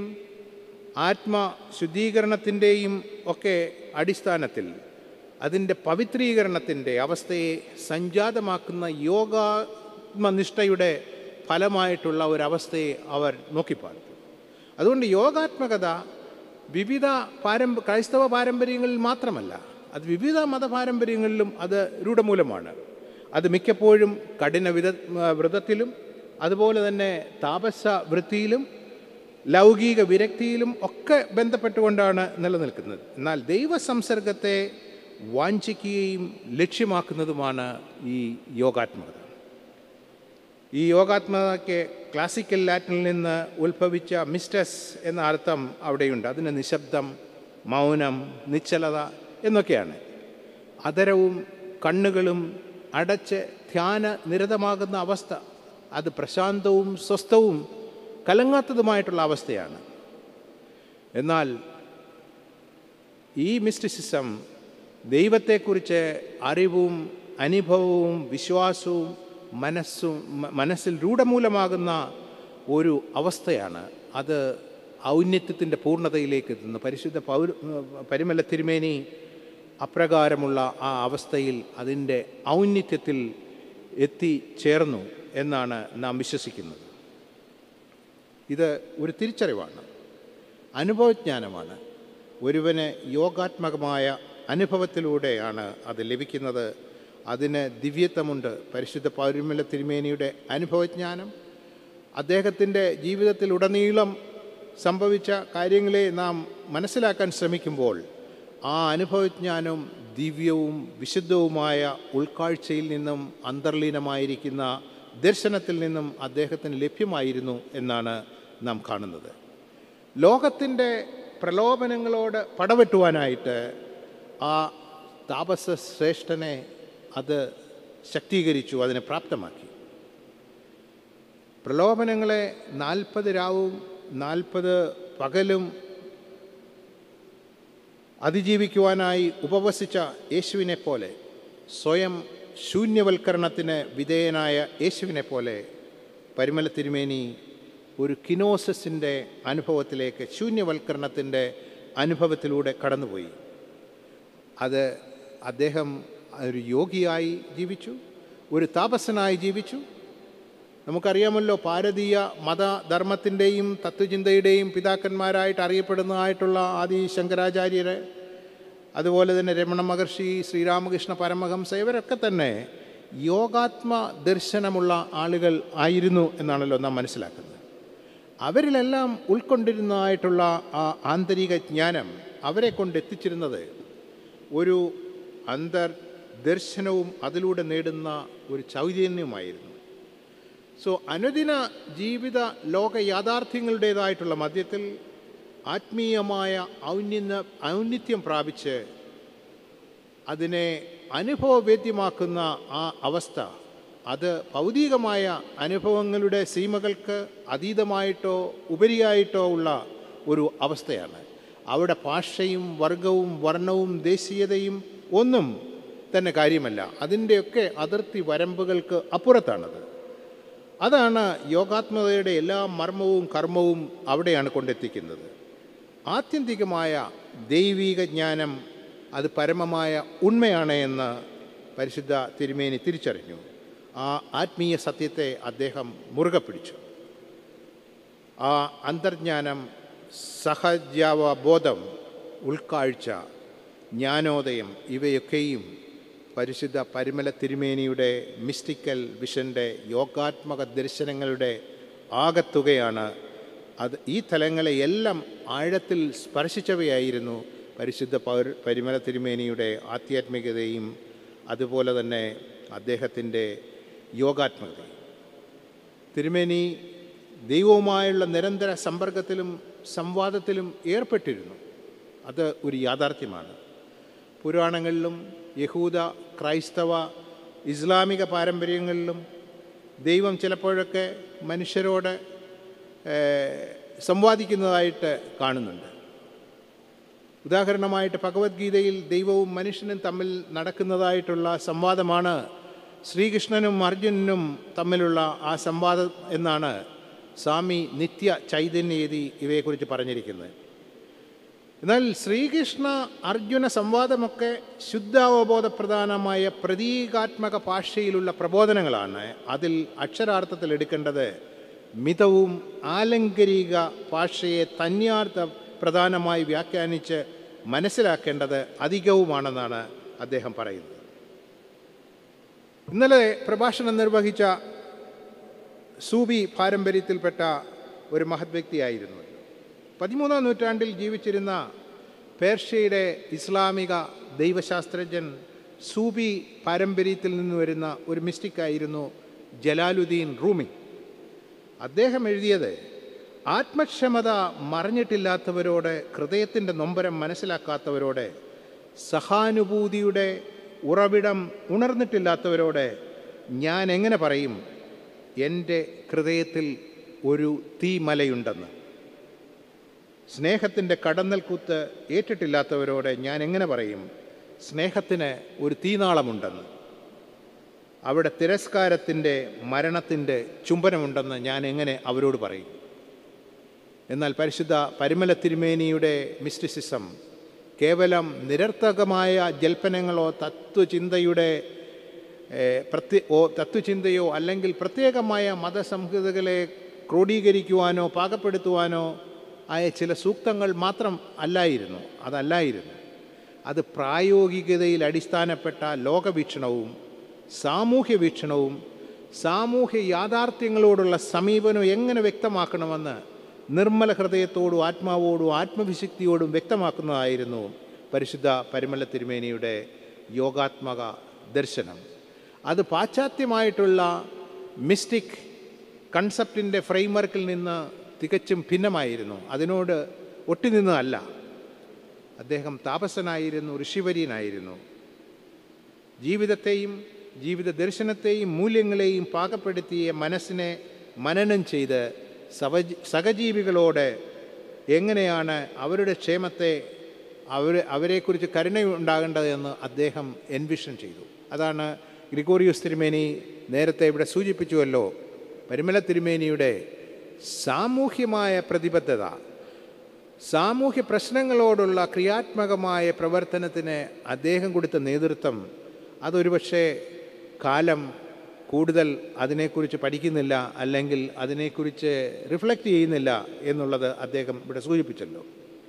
ആത്മശുദ്ധീകരണത്തിൻ്റെയും ഒക്കെ അടിസ്ഥാനത്തിൽ അതിൻ്റെ പവിത്രീകരണത്തിൻ്റെ അവസ്ഥയെ സംജാതമാക്കുന്ന യോഗാത്മനിഷ്ഠയുടെ ഫലമായിട്ടുള്ള ഒരവസ്ഥയെ അവർ നോക്കിപ്പാർത്തു അതുകൊണ്ട് യോഗാത്മകത വിവിധ പാരമ്പ ക്രൈസ്തവ പാരമ്പര്യങ്ങളിൽ മാത്രമല്ല അത് വിവിധ മതപാരമ്പര്യങ്ങളിലും അത് രൂഢമൂലമാണ് അത് മിക്കപ്പോഴും കഠിന വിധ വ്രതത്തിലും അതുപോലെ തന്നെ താപസ വൃത്തിയിലും ലൗകിക വിരക്തിയിലും ഒക്കെ ബന്ധപ്പെട്ടുകൊണ്ടാണ് നിലനിൽക്കുന്നത് എന്നാൽ ദൈവ സംസർഗത്തെ വാഞ്ചിക്കുകയും ലക്ഷ്യമാക്കുന്നതുമാണ് ഈ യോഗാത്മകത ഈ യോഗാത്മകതയ്ക്ക് ക്ലാസിക്കൽ ലാറ്റിനിൽ നിന്ന് ഉത്ഭവിച്ച മിസ്റ്റസ് എന്ന അർത്ഥം അവിടെയുണ്ട് അതിന് നിശബ്ദം മൗനം നിശ്ചലത എന്നൊക്കെയാണ് അതരവും കണ്ണുകളും അടച്ച് ധ്യാന നിരതമാകുന്ന അവസ്ഥ അത് പ്രശാന്തവും സ്വസ്ഥവും കലങ്ങാത്തതുമായിട്ടുള്ള അവസ്ഥയാണ് എന്നാൽ ഈ മിസ്റ്റിസിസം ദൈവത്തെക്കുറിച്ച് അറിവും അനുഭവവും വിശ്വാസവും മനസ്സും മനസ്സിൽ രൂഢമൂലമാകുന്ന ഒരു അവസ്ഥയാണ് അത് ഔന്നത്യത്തിൻ്റെ പൂർണ്ണതയിലേക്ക് എത്തുന്നു പരിശുദ്ധ പൗര പരിമല തിരുമേനി അപ്രകാരമുള്ള ആ അവസ്ഥയിൽ അതിൻ്റെ ഔന്നത്യത്തിൽ എത്തിച്ചേർന്നു എന്നാണ് നാം വിശ്വസിക്കുന്നത് ഇത് ഒരു തിരിച്ചറിവാണ് അനുഭവജ്ഞാനമാണ് ഒരുവന് യോഗാത്മകമായ അനുഭവത്തിലൂടെയാണ് അത് ലഭിക്കുന്നത് അതിന് ദിവ്യത്വമുണ്ട് പരിശുദ്ധ പൗരമല തിരുമേനിയുടെ അനുഭവജ്ഞാനം അദ്ദേഹത്തിൻ്റെ ജീവിതത്തിലുടനീളം സംഭവിച്ച കാര്യങ്ങളെ നാം മനസ്സിലാക്കാൻ ശ്രമിക്കുമ്പോൾ ആ അനുഭവജ്ഞാനവും ദിവ്യവും വിശുദ്ധവുമായ ഉൾക്കാഴ്ചയിൽ നിന്നും അന്തർലീനമായിരിക്കുന്ന ദർശനത്തിൽ നിന്നും അദ്ദേഹത്തിന് ലഭ്യമായിരുന്നു എന്നാണ് നാം കാണുന്നത് ലോകത്തിൻ്റെ പ്രലോഭനങ്ങളോട് പടവെട്ടുവാനായിട്ട് ആ താപസ ശ്രേഷ്ഠനെ അത് ശക്തീകരിച്ചു അതിനെ പ്രാപ്തമാക്കി പ്രലോഭനങ്ങളെ നാൽപ്പത് രാവും നാൽപ്പത് പകലും അതിജീവിക്കുവാനായി ഉപവസിച്ച യേശുവിനെ പോലെ സ്വയം ശൂന്യവൽക്കരണത്തിന് വിധേയനായ യേശുവിനെ പോലെ പരിമല തിരുമേനി ഒരു കിനോസസിൻ്റെ അനുഭവത്തിലേക്ക് ശൂന്യവൽക്കരണത്തിൻ്റെ അനുഭവത്തിലൂടെ കടന്നുപോയി അത് അദ്ദേഹം ഒരു യോഗിയായി ജീവിച്ചു ഒരു താപസനായി ജീവിച്ചു നമുക്കറിയാമല്ലോ ഭാരതീയ മതധർമ്മത്തിൻ്റെയും തത്വചിന്തയുടെയും പിതാക്കന്മാരായിട്ട് അറിയപ്പെടുന്നതായിട്ടുള്ള ആദി ശങ്കരാചാര്യരെ അതുപോലെ തന്നെ രമണ മഹർഷി ശ്രീരാമകൃഷ്ണ പരമഹംസ ഇവരൊക്കെ തന്നെ യോഗാത്മ ദർശനമുള്ള ആളുകൾ ആയിരുന്നു എന്നാണല്ലോ നാം മനസ്സിലാക്കുന്നത് അവരിലെല്ലാം ഉൾക്കൊണ്ടിരുന്നതായിട്ടുള്ള ആ ആന്തരിക ജ്ഞാനം അവരെ കൊണ്ട് എത്തിച്ചിരുന്നത് ഒരു അന്തർ ദർശനവും അതിലൂടെ നേടുന്ന ഒരു ചൈതന്യമായിരുന്നു സോ അനുദിന ജീവിത ലോക യാഥാർത്ഥ്യങ്ങളുടേതായിട്ടുള്ള മധ്യത്തിൽ ആത്മീയമായ ഔന്നിന്യ ഔന്നിത്യം പ്രാപിച്ച് അതിനെ അനുഭവവേദ്യമാക്കുന്ന ആ അവസ്ഥ അത് ഭൗതികമായ അനുഭവങ്ങളുടെ സീമകൾക്ക് അതീതമായിട്ടോ ഉപരിയായിട്ടോ ഉള്ള ഒരു അവസ്ഥയാണ് അവിടെ ഭാഷയും വർഗവും വർണ്ണവും ദേശീയതയും ഒന്നും തന്നെ കാര്യമല്ല അതിൻ്റെയൊക്കെ അതിർത്തി വരമ്പുകൾക്ക് അപ്പുറത്താണത് അതാണ് യോഗാത്മകതയുടെ എല്ലാ മർമ്മവും കർമ്മവും അവിടെയാണ് കൊണ്ടെത്തിക്കുന്നത് ആത്യന്തികമായ ദൈവീക ജ്ഞാനം അത് പരമമായ ഉണ്മയാണ് എന്ന് പരിശുദ്ധ തിരുമേനി തിരിച്ചറിഞ്ഞു ആ ആത്മീയ സത്യത്തെ അദ്ദേഹം മുറുകെ പിടിച്ചു ആ അന്തർജ്ഞാനം സഹജാവബോധം ഉൾക്കാഴ്ച ജ്ഞാനോദയം ഇവയൊക്കെയും പരിശുദ്ധ പരിമല തിരുമേനിയുടെ മിസ്റ്റിക്കൽ വിഷൻ്റെ യോഗാത്മക ദർശനങ്ങളുടെ ആകത്തുകയാണ് അത് ഈ തലങ്ങളെയെല്ലാം ആഴത്തിൽ സ്പർശിച്ചവയായിരുന്നു പരിശുദ്ധ പൗർ പരിമല തിരുമേനിയുടെ ആധ്യാത്മികതയും അതുപോലെ തന്നെ അദ്ദേഹത്തിൻ്റെ യോഗാത്മകതയും തിരുമേനി ദൈവവുമായുള്ള നിരന്തര സമ്പർക്കത്തിലും സംവാദത്തിലും ഏർപ്പെട്ടിരുന്നു അത് ഒരു യാഥാർത്ഥ്യമാണ് പുരാണങ്ങളിലും യഹൂദ ക്രൈസ്തവ ഇസ്ലാമിക പാരമ്പര്യങ്ങളിലും ദൈവം ചിലപ്പോഴൊക്കെ മനുഷ്യരോട് ഏഹ്, സംവാദിക്കുന്നതായിട്ട് കാണുന്നുണ്ട് ഉദാഹരണമായിട്ട് ഭഗവത്ഗീതയിൽ ദൈവവും മനുഷ്യനും തമ്മിൽ നടക്കുന്നതായിട്ടുള്ള സംവാദമാണ് ശ്രീകൃഷ്ണനും അർജുനനും തമ്മിലുള്ള ആ സംവാദം എന്നാണ് സ്വാമി നിത്യ ചൈതന്യേതി ഇവയെക്കുറിച്ച് പറഞ്ഞിരിക്കുന്നത് എന്നാൽ ശ്രീകൃഷ്ണ അർജുന സംവാദമൊക്കെ ശുദ്ധാവബോധപ്രധാനമായ പ്രതീകാത്മക ഭാഷയിലുള്ള പ്രബോധനങ്ങളാണ് അതിൽ അക്ഷരാർത്ഥത്തിൽ എടുക്കേണ്ടത് മിതവും ആലങ്കരിക ഭാഷയെ തന്യാർത്ഥ പ്രധാനമായി വ്യാഖ്യാനിച്ച് മനസ്സിലാക്കേണ്ടത് അധികവുമാണെന്നാണ് അദ്ദേഹം പറയുന്നത് ഇന്നലെ പ്രഭാഷണം നിർവഹിച്ച സൂബി പാരമ്പര്യത്തിൽപ്പെട്ട ഒരു മഹത് വ്യക്തിയായിരുന്നു പതിമൂന്നാം നൂറ്റാണ്ടിൽ ജീവിച്ചിരുന്ന പേർഷ്യയുടെ ഇസ്ലാമിക ദൈവശാസ്ത്രജ്ഞൻ സൂബി പാരമ്പര്യത്തിൽ നിന്ന് വരുന്ന ഒരു മിസ്റ്റിക്കായിരുന്നു ജലാലുദ്ദീൻ റൂമി അദ്ദേഹം എഴുതിയത് ആത്മക്ഷമത മറഞ്ഞിട്ടില്ലാത്തവരോട് ഹൃദയത്തിൻ്റെ നൊമ്പരം മനസ്സിലാക്കാത്തവരോട് സഹാനുഭൂതിയുടെ ഉറവിടം ഉണർന്നിട്ടില്ലാത്തവരോട് ഞാൻ എങ്ങനെ പറയും എൻ്റെ ഹൃദയത്തിൽ ഒരു തീമലയുണ്ടെന്ന് സ്നേഹത്തിൻ്റെ കടന്നൽക്കുത്ത് ഏറ്റിട്ടില്ലാത്തവരോട് ഞാൻ എങ്ങനെ പറയും സ്നേഹത്തിന് ഒരു തീനാളമുണ്ടെന്ന് അവിടെ തിരസ്കാരത്തിൻ്റെ മരണത്തിൻ്റെ ചുംബനമുണ്ടെന്ന് ഞാൻ എങ്ങനെ അവരോട് പറയും എന്നാൽ പരിശുദ്ധ പരിമല തിരുമേനിയുടെ മിസ്റ്റിസിസം കേവലം നിരർത്ഥകമായ ജൽപ്പനങ്ങളോ തത്വചിന്തയുടെ ഏഹ്, പ്രത്യ ഓ തത്വചിന്തയോ അല്ലെങ്കിൽ പ്രത്യേകമായ മതസംഹിതകളെ ക്രോഡീകരിക്കുവാനോ പാകപ്പെടുത്തുവാനോ ആയ ചില സൂക്തങ്ങൾ മാത്രം അല്ലായിരുന്നു അതല്ലായിരുന്നു അത് പ്രായോഗികതയിൽ അടിസ്ഥാനപ്പെട്ട ലോകവീക്ഷണവും സാമൂഹ്യ വീക്ഷണവും സാമൂഹ്യ യാഥാർത്ഥ്യങ്ങളോടുള്ള സമീപനം എങ്ങനെ വ്യക്തമാക്കണമെന്ന് നിർമ്മല ഹൃദയത്തോടും ആത്മാവോടും ആത്മവിശക്തിയോടും വ്യക്തമാക്കുന്നതായിരുന്നു പരിശുദ്ധ പരിമല തിരുമേനിയുടെ യോഗാത്മക ദർശനം അത് പാശ്ചാത്യമായിട്ടുള്ള മിസ്റ്റിക് കൺസെപ്റ്റിൻ്റെ ഫ്രെയിംവർക്കിൽ നിന്ന് തികച്ചും ഭിന്നമായിരുന്നു അതിനോട് ഒട്ടിനിന്നതല്ല അദ്ദേഹം താപസനായിരുന്നു ഋഷിവര്യനായിരുന്നു ജീവിതത്തെയും ജീവിത ദർശനത്തെയും മൂല്യങ്ങളെയും പാകപ്പെടുത്തിയ മനസ്സിനെ മനനം ചെയ്ത് സവജ സഹജീവികളോട് എങ്ങനെയാണ് അവരുടെ ക്ഷേമത്തെ അവർ അവരെക്കുറിച്ച് കരുണയുണ്ടാകേണ്ടതെന്ന് അദ്ദേഹം എൻവിഷൻ ചെയ്തു അതാണ് ഗ്രിഗോറിയോസ് തിരുമേനി നേരത്തെ ഇവിടെ സൂചിപ്പിച്ചുവല്ലോ പരിമല തിരുമേനിയുടെ സാമൂഹ്യമായ പ്രതിബദ്ധത സാമൂഹ്യ പ്രശ്നങ്ങളോടുള്ള ക്രിയാത്മകമായ പ്രവർത്തനത്തിന് അദ്ദേഹം കൊടുത്ത നേതൃത്വം അതൊരുപക്ഷെ കാലം കൂടുതൽ അതിനെക്കുറിച്ച് പഠിക്കുന്നില്ല അല്ലെങ്കിൽ അതിനെക്കുറിച്ച് റിഫ്ലക്റ്റ് ചെയ്യുന്നില്ല എന്നുള്ളത് അദ്ദേഹം ഇവിടെ സൂചിപ്പിച്ചല്ലോ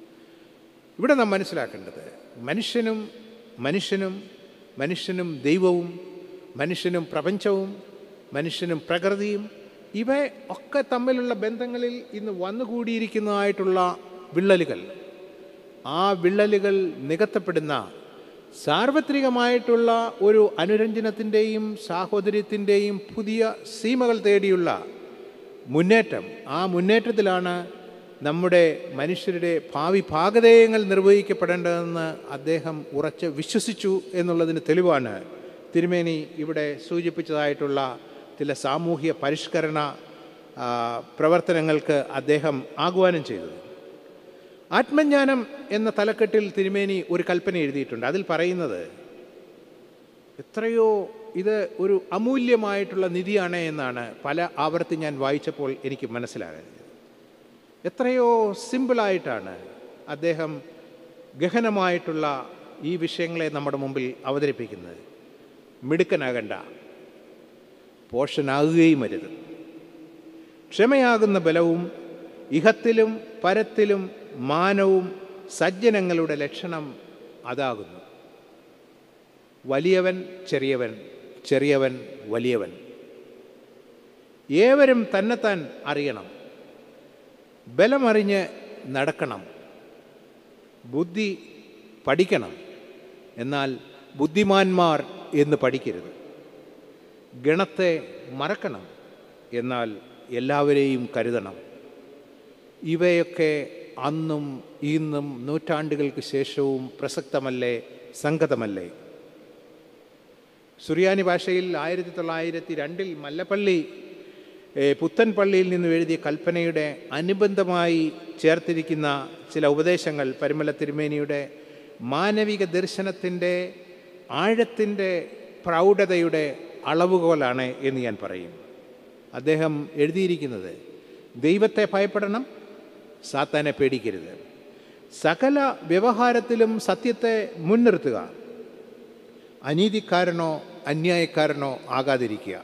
ഇവിടെ നാം മനസ്സിലാക്കേണ്ടത് മനുഷ്യനും മനുഷ്യനും മനുഷ്യനും ദൈവവും മനുഷ്യനും പ്രപഞ്ചവും മനുഷ്യനും പ്രകൃതിയും ഇവ ഒക്കെ തമ്മിലുള്ള ബന്ധങ്ങളിൽ ഇന്ന് വന്നുകൂടിയിരിക്കുന്നതായിട്ടുള്ള വിള്ളലുകൾ ആ വിള്ളലുകൾ നികത്തപ്പെടുന്ന സാർവത്രികമായിട്ടുള്ള ഒരു അനുരഞ്ജനത്തിൻ്റെയും സാഹോദര്യത്തിൻ്റെയും പുതിയ സീമകൾ തേടിയുള്ള മുന്നേറ്റം ആ മുന്നേറ്റത്തിലാണ് നമ്മുടെ മനുഷ്യരുടെ ഭാവി ഭാഗധേയങ്ങൾ നിർവഹിക്കപ്പെടേണ്ടതെന്ന് അദ്ദേഹം ഉറച്ച് വിശ്വസിച്ചു എന്നുള്ളതിന് തെളിവാണ് തിരുമേനി ഇവിടെ സൂചിപ്പിച്ചതായിട്ടുള്ള ചില സാമൂഹ്യ പരിഷ്കരണ ആ, പ്രവർത്തനങ്ങൾക്ക് അദ്ദേഹം ആഹ്വാനം ചെയ്തത് ആത്മജ്ഞാനം എന്ന തലക്കെട്ടിൽ തിരുമേനി ഒരു കൽപ്പന എഴുതിയിട്ടുണ്ട് അതിൽ പറയുന്നത് എത്രയോ ഇത് ഒരു അമൂല്യമായിട്ടുള്ള നിധിയാണ് എന്നാണ് പല ആവർത്തി ഞാൻ വായിച്ചപ്പോൾ എനിക്ക് മനസ്സിലാകുന്നത് എത്രയോ സിമ്പിളായിട്ടാണ് അദ്ദേഹം ഗഹനമായിട്ടുള്ള ഈ വിഷയങ്ങളെ നമ്മുടെ മുമ്പിൽ അവതരിപ്പിക്കുന്നത് മിടുക്കനാകണ്ട പോഷനാകുകയും അരുത് ക്ഷമയാകുന്ന ബലവും ഇഹത്തിലും പരത്തിലും മാനവും സജ്ജനങ്ങളുടെ ലക്ഷണം അതാകുന്നു വലിയവൻ ചെറിയവൻ ചെറിയവൻ വലിയവൻ ഏവരും തന്നെത്താൻ അറിയണം ബലമറിഞ്ഞ് നടക്കണം ബുദ്ധി പഠിക്കണം എന്നാൽ ബുദ്ധിമാന്മാർ എന്ന് പഠിക്കരുത് ഗണത്തെ മറക്കണം എന്നാൽ എല്ലാവരെയും കരുതണം ഇവയൊക്കെ അന്നും ഇന്നും നൂറ്റാണ്ടുകൾക്ക് ശേഷവും പ്രസക്തമല്ലേ സംഗതമല്ലേ സുറിയാനി ഭാഷയിൽ ആയിരത്തി തൊള്ളായിരത്തി രണ്ടിൽ മല്ലപ്പള്ളി ഏ, പുത്തൻ പള്ളിയിൽ നിന്ന് എഴുതിയ കൽപ്പനയുടെ അനുബന്ധമായി ചേർത്തിരിക്കുന്ന ചില ഉപദേശങ്ങൾ പരിമല തിരുമേനിയുടെ മാനവിക ദർശനത്തിൻ്റെ ആഴത്തിൻ്റെ പ്രൗഢതയുടെ അളവുകോലാണ് എന്ന് ഞാൻ പറയും അദ്ദേഹം എഴുതിയിരിക്കുന്നത് ദൈവത്തെ ഭയപ്പെടണം സാത്താനെ പേടിക്കരുത് സകല വ്യവഹാരത്തിലും സത്യത്തെ മുൻനിർത്തുക അനീതിക്കാരനോ അന്യായക്കാരനോ ആകാതിരിക്കുക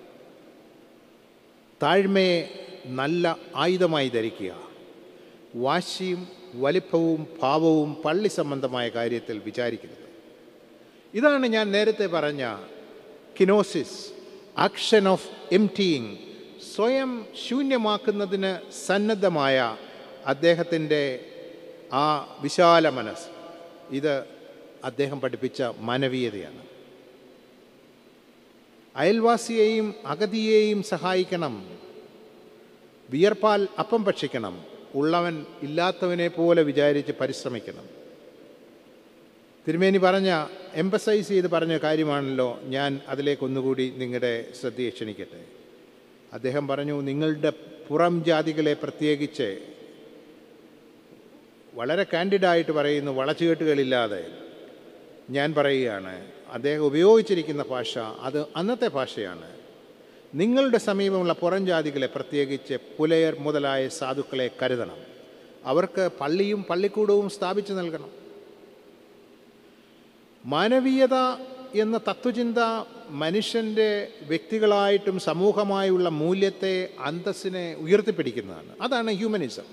താഴ്മയെ നല്ല ആയുധമായി ധരിക്കുക വാശിയും വലിപ്പവും ഭാവവും പള്ളി സംബന്ധമായ കാര്യത്തിൽ വിചാരിക്കരുത് ഇതാണ് ഞാൻ നേരത്തെ പറഞ്ഞ കിനോസിസ് ആക്ഷൻ ഓഫ് എംറ്റിയിങ് സ്വയം ശൂന്യമാക്കുന്നതിന് സന്നദ്ധമായ അദ്ദേഹത്തിൻ്റെ ആ വിശാല മനസ്സ് ഇത് അദ്ദേഹം പഠിപ്പിച്ച മാനവീയതയാണ് അയൽവാസിയെയും അഗതിയെയും സഹായിക്കണം വിയർപ്പാൽ അപ്പം ഭക്ഷിക്കണം ഉള്ളവൻ ഇല്ലാത്തവനെ പോലെ വിചാരിച്ച് പരിശ്രമിക്കണം തിരുമേനി പറഞ്ഞ എംബസൈസ് ചെയ്ത് പറഞ്ഞ കാര്യമാണല്ലോ ഞാൻ അതിലേക്ക് ഒന്നുകൂടി നിങ്ങളുടെ ശ്രദ്ധയെ ക്ഷണിക്കട്ടെ അദ്ദേഹം പറഞ്ഞു നിങ്ങളുടെ പുറം ജാതികളെ പ്രത്യേകിച്ച് വളരെ കാൻഡിഡായിട്ട് പറയുന്നു വളച്ചുകെട്ടുകളില്ലാതെ ഞാൻ പറയുകയാണ് അദ്ദേഹം ഉപയോഗിച്ചിരിക്കുന്ന ഭാഷ അത് അന്നത്തെ ഭാഷയാണ് നിങ്ങളുടെ സമീപമുള്ള പുറം ജാതികളെ പ്രത്യേകിച്ച് പുലയർ മുതലായ സാധുക്കളെ കരുതണം അവർക്ക് പള്ളിയും പള്ളിക്കൂടവും സ്ഥാപിച്ചു നൽകണം മാനവീയത എന്ന തത്വചിന്ത മനുഷ്യൻ്റെ വ്യക്തികളായിട്ടും സമൂഹമായുള്ള മൂല്യത്തെ അന്തസ്സിനെ ഉയർത്തിപ്പിടിക്കുന്നതാണ് അതാണ് ഹ്യൂമനിസം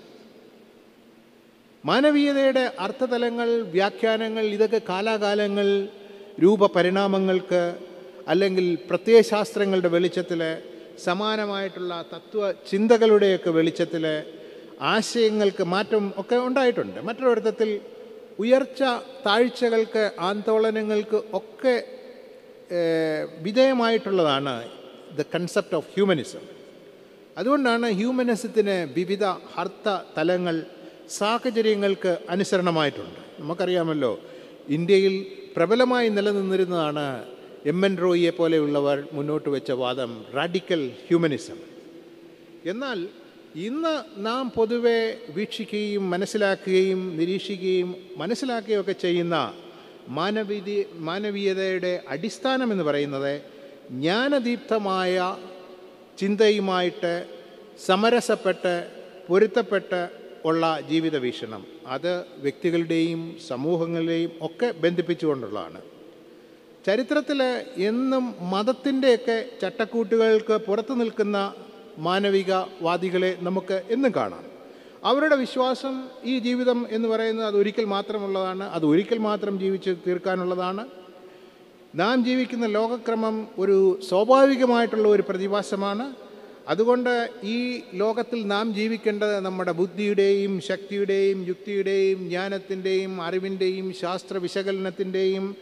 മാനവീയതയുടെ അർത്ഥതലങ്ങൾ വ്യാഖ്യാനങ്ങൾ ഇതൊക്കെ കാലാകാലങ്ങൾ രൂപപരിണാമങ്ങൾക്ക് അല്ലെങ്കിൽ പ്രത്യയശാസ്ത്രങ്ങളുടെ വെളിച്ചത്തിൽ സമാനമായിട്ടുള്ള തത്വ ചിന്തകളുടെയൊക്കെ വിളിച്ചത്തിൽ ആശയങ്ങൾക്ക് മാറ്റം ഒക്കെ ഉണ്ടായിട്ടുണ്ട് മറ്റൊരർത്ഥത്തിൽ ഉയർച്ച താഴ്ചകൾക്ക് ആന്തോളനങ്ങൾക്ക് ഒക്കെ ഏഹ്, വിധേയമായിട്ടുള്ളതാണ് ദ കൺസെപ്റ്റ് ഓഫ് ഹ്യൂമനിസം അതുകൊണ്ടാണ് ഹ്യൂമനിസത്തിന് വിവിധ അർത്ഥ തലങ്ങൾ സാഹചര്യങ്ങൾക്ക് അനുസരണമായിട്ടുണ്ട് നമുക്കറിയാമല്ലോ ഇന്ത്യയിൽ പ്രബലമായി നിലനിന്നിരുന്നതാണ് എം എൻ റോയിയെ പോലെയുള്ളവർ മുന്നോട്ട് വെച്ച വാദം റാഡിക്കൽ ഹ്യൂമനിസം എന്നാൽ ഇന്ന് നാം പൊതുവെ വീക്ഷിക്കുകയും മനസ്സിലാക്കുകയും നിരീക്ഷിക്കുകയും മനസ്സിലാക്കുകയും ഒക്കെ ചെയ്യുന്ന മാനവീതി മാനവീയതയുടെ അടിസ്ഥാനം എന്ന് പറയുന്നത് ജ്ഞാനദീപ്തമായ ചിന്തയുമായിട്ട് സമരസപ്പെട്ട് പൊരുത്തപ്പെട്ട് ഉള്ള ജീവിത വീക്ഷണം അത് വ്യക്തികളുടെയും സമൂഹങ്ങളുടെയും ഒക്കെ ബന്ധിപ്പിച്ചുകൊണ്ടുള്ളതാണ് ചരിത്രത്തിൽ എന്നും മതത്തിൻ്റെയൊക്കെ ചട്ടക്കൂട്ടുകൾക്ക് പുറത്തു നിൽക്കുന്ന മാനവികവാദികളെ നമുക്ക് എന്നും കാണാം അവരുടെ വിശ്വാസം ഈ ജീവിതം എന്ന് പറയുന്നത് അത് ഒരിക്കൽ മാത്രമുള്ളതാണ് അത് ഒരിക്കൽ മാത്രം ജീവിച്ച് തീർക്കാനുള്ളതാണ് നാം ജീവിക്കുന്ന ലോകക്രമം ഒരു സ്വാഭാവികമായിട്ടുള്ള ഒരു പ്രതിഭാസമാണ് അതുകൊണ്ട് ഈ ലോകത്തിൽ നാം ജീവിക്കേണ്ടത് നമ്മുടെ ബുദ്ധിയുടെയും ശക്തിയുടെയും യുക്തിയുടെയും ജ്ഞാനത്തിൻ്റെയും അറിവിൻ്റെയും ശാസ്ത്ര വിശകലനത്തിൻ്റെയും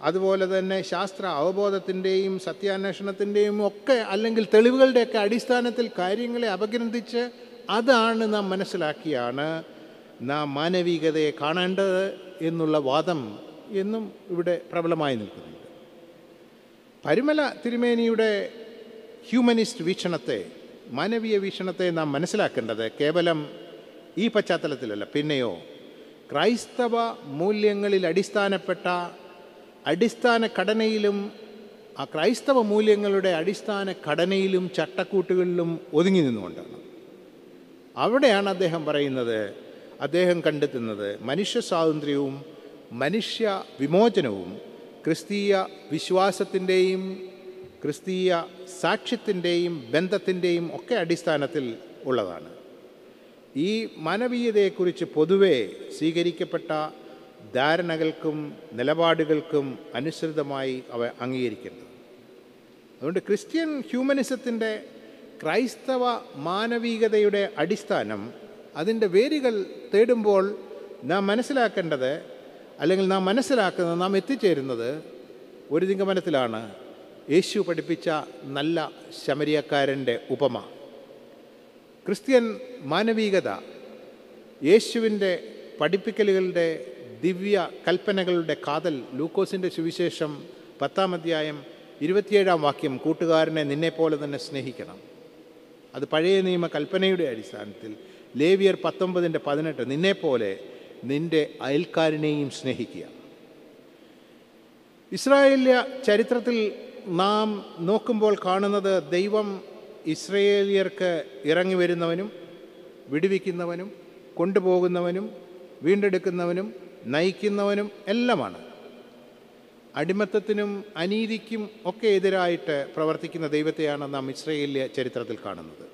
അതുപോലെ തന്നെ ശാസ്ത്ര അവബോധത്തിൻ്റെയും സത്യാന്വേഷണത്തിൻ്റെയും ഒക്കെ അല്ലെങ്കിൽ തെളിവുകളുടെയൊക്കെ അടിസ്ഥാനത്തിൽ കാര്യങ്ങളെ അപഗ്രന്ഥിച്ച് അതാണ് നാം മനസ്സിലാക്കിയാണ് നാം മാനവികതയെ കാണേണ്ടത് എന്നുള്ള വാദം എന്നും ഇവിടെ പ്രബലമായി നിൽക്കുന്നുണ്ട് പരിമല തിരുമേനിയുടെ ഹ്യൂമനിസ്റ്റ് വീക്ഷണത്തെ മാനവീയ വീക്ഷണത്തെ നാം മനസ്സിലാക്കേണ്ടത് കേവലം ഈ പശ്ചാത്തലത്തിലല്ല പിന്നെയോ ക്രൈസ്തവ മൂല്യങ്ങളിൽ അടിസ്ഥാനപ്പെട്ട അടിസ്ഥാന ഘടനയിലും ആ ക്രൈസ്തവ മൂല്യങ്ങളുടെ അടിസ്ഥാന ഘടനയിലും ചട്ടക്കൂട്ടുകളിലും ഒതുങ്ങി നിന്നുകൊണ്ടാണ് അവിടെയാണ് അദ്ദേഹം പറയുന്നത് അദ്ദേഹം കണ്ടെത്തുന്നത് മനുഷ്യ സ്വാതന്ത്ര്യവും മനുഷ്യ വിമോചനവും ക്രിസ്തീയ വിശ്വാസത്തിൻ്റെയും ക്രിസ്തീയ സാക്ഷ്യത്തിൻ്റെയും ബന്ധത്തിൻ്റെയും ഒക്കെ അടിസ്ഥാനത്തിൽ ഉള്ളതാണ് ഈ മാനവീയതയെക്കുറിച്ച് പൊതുവെ സ്വീകരിക്കപ്പെട്ട ധാരണകൾക്കും നിലപാടുകൾക്കും അനുസൃതമായി അവ അംഗീകരിക്കേണ്ടത് അതുകൊണ്ട് ക്രിസ്ത്യൻ ഹ്യൂമനിസത്തിൻ്റെ ക്രൈസ്തവ മാനവികതയുടെ അടിസ്ഥാനം അതിൻ്റെ വേരുകൾ തേടുമ്പോൾ നാം മനസ്സിലാക്കേണ്ടത് അല്ലെങ്കിൽ നാം മനസ്സിലാക്കുന്നത് നാം എത്തിച്ചേരുന്നത് ഒരു നിഗമനത്തിലാണ് യേശു പഠിപ്പിച്ച നല്ല ശമരിയക്കാരൻ്റെ ഉപമ ക്രിസ്ത്യൻ മാനവികത യേശുവിൻ്റെ പഠിപ്പിക്കലുകളുടെ ദിവ്യ കൽപ്പനകളുടെ കാതൽ ലൂക്കോസിൻ്റെ സുവിശേഷം പത്താം അധ്യായം ഇരുപത്തിയേഴാം വാക്യം കൂട്ടുകാരനെ നിന്നെപ്പോലെ തന്നെ സ്നേഹിക്കണം അത് പഴയ നിയമ കൽപ്പനയുടെ അടിസ്ഥാനത്തിൽ ലേവിയർ പത്തൊമ്പതിൻ്റെ പതിനെട്ട് നിന്നെപ്പോലെ നിന്റെ അയൽക്കാരനെയും സ്നേഹിക്കുക ഇസ്രായേല്യ ചരിത്രത്തിൽ നാം നോക്കുമ്പോൾ കാണുന്നത് ദൈവം ഇസ്രയേലിയർക്ക് ഇറങ്ങി വരുന്നവനും വിടുവിക്കുന്നവനും കൊണ്ടുപോകുന്നവനും വീണ്ടെടുക്കുന്നവനും നയിക്കുന്നവനും എല്ലാമാണ് അടിമത്തത്തിനും അനീതിക്കും ഒക്കെ എതിരായിട്ട് പ്രവർത്തിക്കുന്ന ദൈവത്തെയാണ് നാം ഇസ്രയേലിയ ചരിത്രത്തിൽ കാണുന്നത്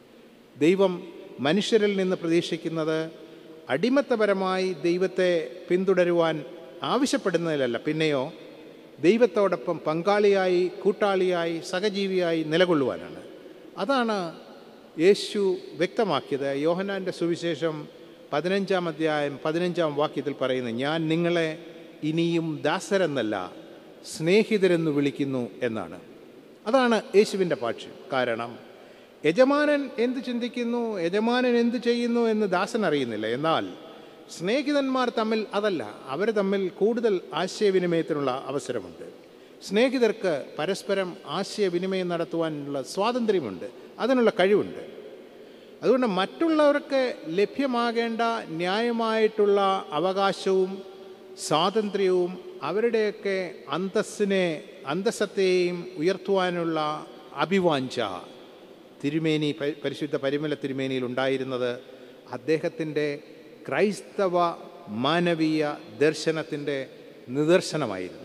ദൈവം മനുഷ്യരിൽ നിന്ന് പ്രതീക്ഷിക്കുന്നത് അടിമത്തപരമായി ദൈവത്തെ പിന്തുടരുവാൻ ആവശ്യപ്പെടുന്നതിലല്ല പിന്നെയോ ദൈവത്തോടൊപ്പം പങ്കാളിയായി കൂട്ടാളിയായി സഹജീവിയായി നിലകൊള്ളുവാനാണ് അതാണ് യേശു വ്യക്തമാക്കിയത് യോഹനാൻ്റെ സുവിശേഷം പതിനഞ്ചാം അധ്യായം പതിനഞ്ചാം വാക്യത്തിൽ പറയുന്നത് ഞാൻ നിങ്ങളെ ഇനിയും ദാസരെന്നല്ല സ്നേഹിതരെന്ന് വിളിക്കുന്നു എന്നാണ് അതാണ് യേശുവിൻ്റെ പാക്ഷ്യം കാരണം യജമാനൻ എന്ത് ചിന്തിക്കുന്നു യജമാനൻ എന്ത് ചെയ്യുന്നു എന്ന് ദാസൻ അറിയുന്നില്ല എന്നാൽ സ്നേഹിതന്മാർ തമ്മിൽ അതല്ല അവർ തമ്മിൽ കൂടുതൽ ആശയവിനിമയത്തിനുള്ള അവസരമുണ്ട് സ്നേഹിതർക്ക് പരസ്പരം ആശയവിനിമയം നടത്തുവാനുള്ള സ്വാതന്ത്ര്യമുണ്ട് അതിനുള്ള കഴിവുണ്ട് അതുകൊണ്ട് മറ്റുള്ളവർക്ക് ലഭ്യമാകേണ്ട ന്യായമായിട്ടുള്ള അവകാശവും സ്വാതന്ത്ര്യവും അവരുടെയൊക്കെ അന്തസ്സിനെ അന്തസ്സത്തെയും ഉയർത്തുവാനുള്ള അഭിവാഞ്ച തിരുമേനി പ- പരിശുദ്ധ പരിമല തിരുമേനിയിൽ ഉണ്ടായിരുന്നത് അദ്ദേഹത്തിൻ്റെ ക്രൈസ്തവ മാനവീയ ദർശനത്തിൻ്റെ നിദർശനമായിരുന്നു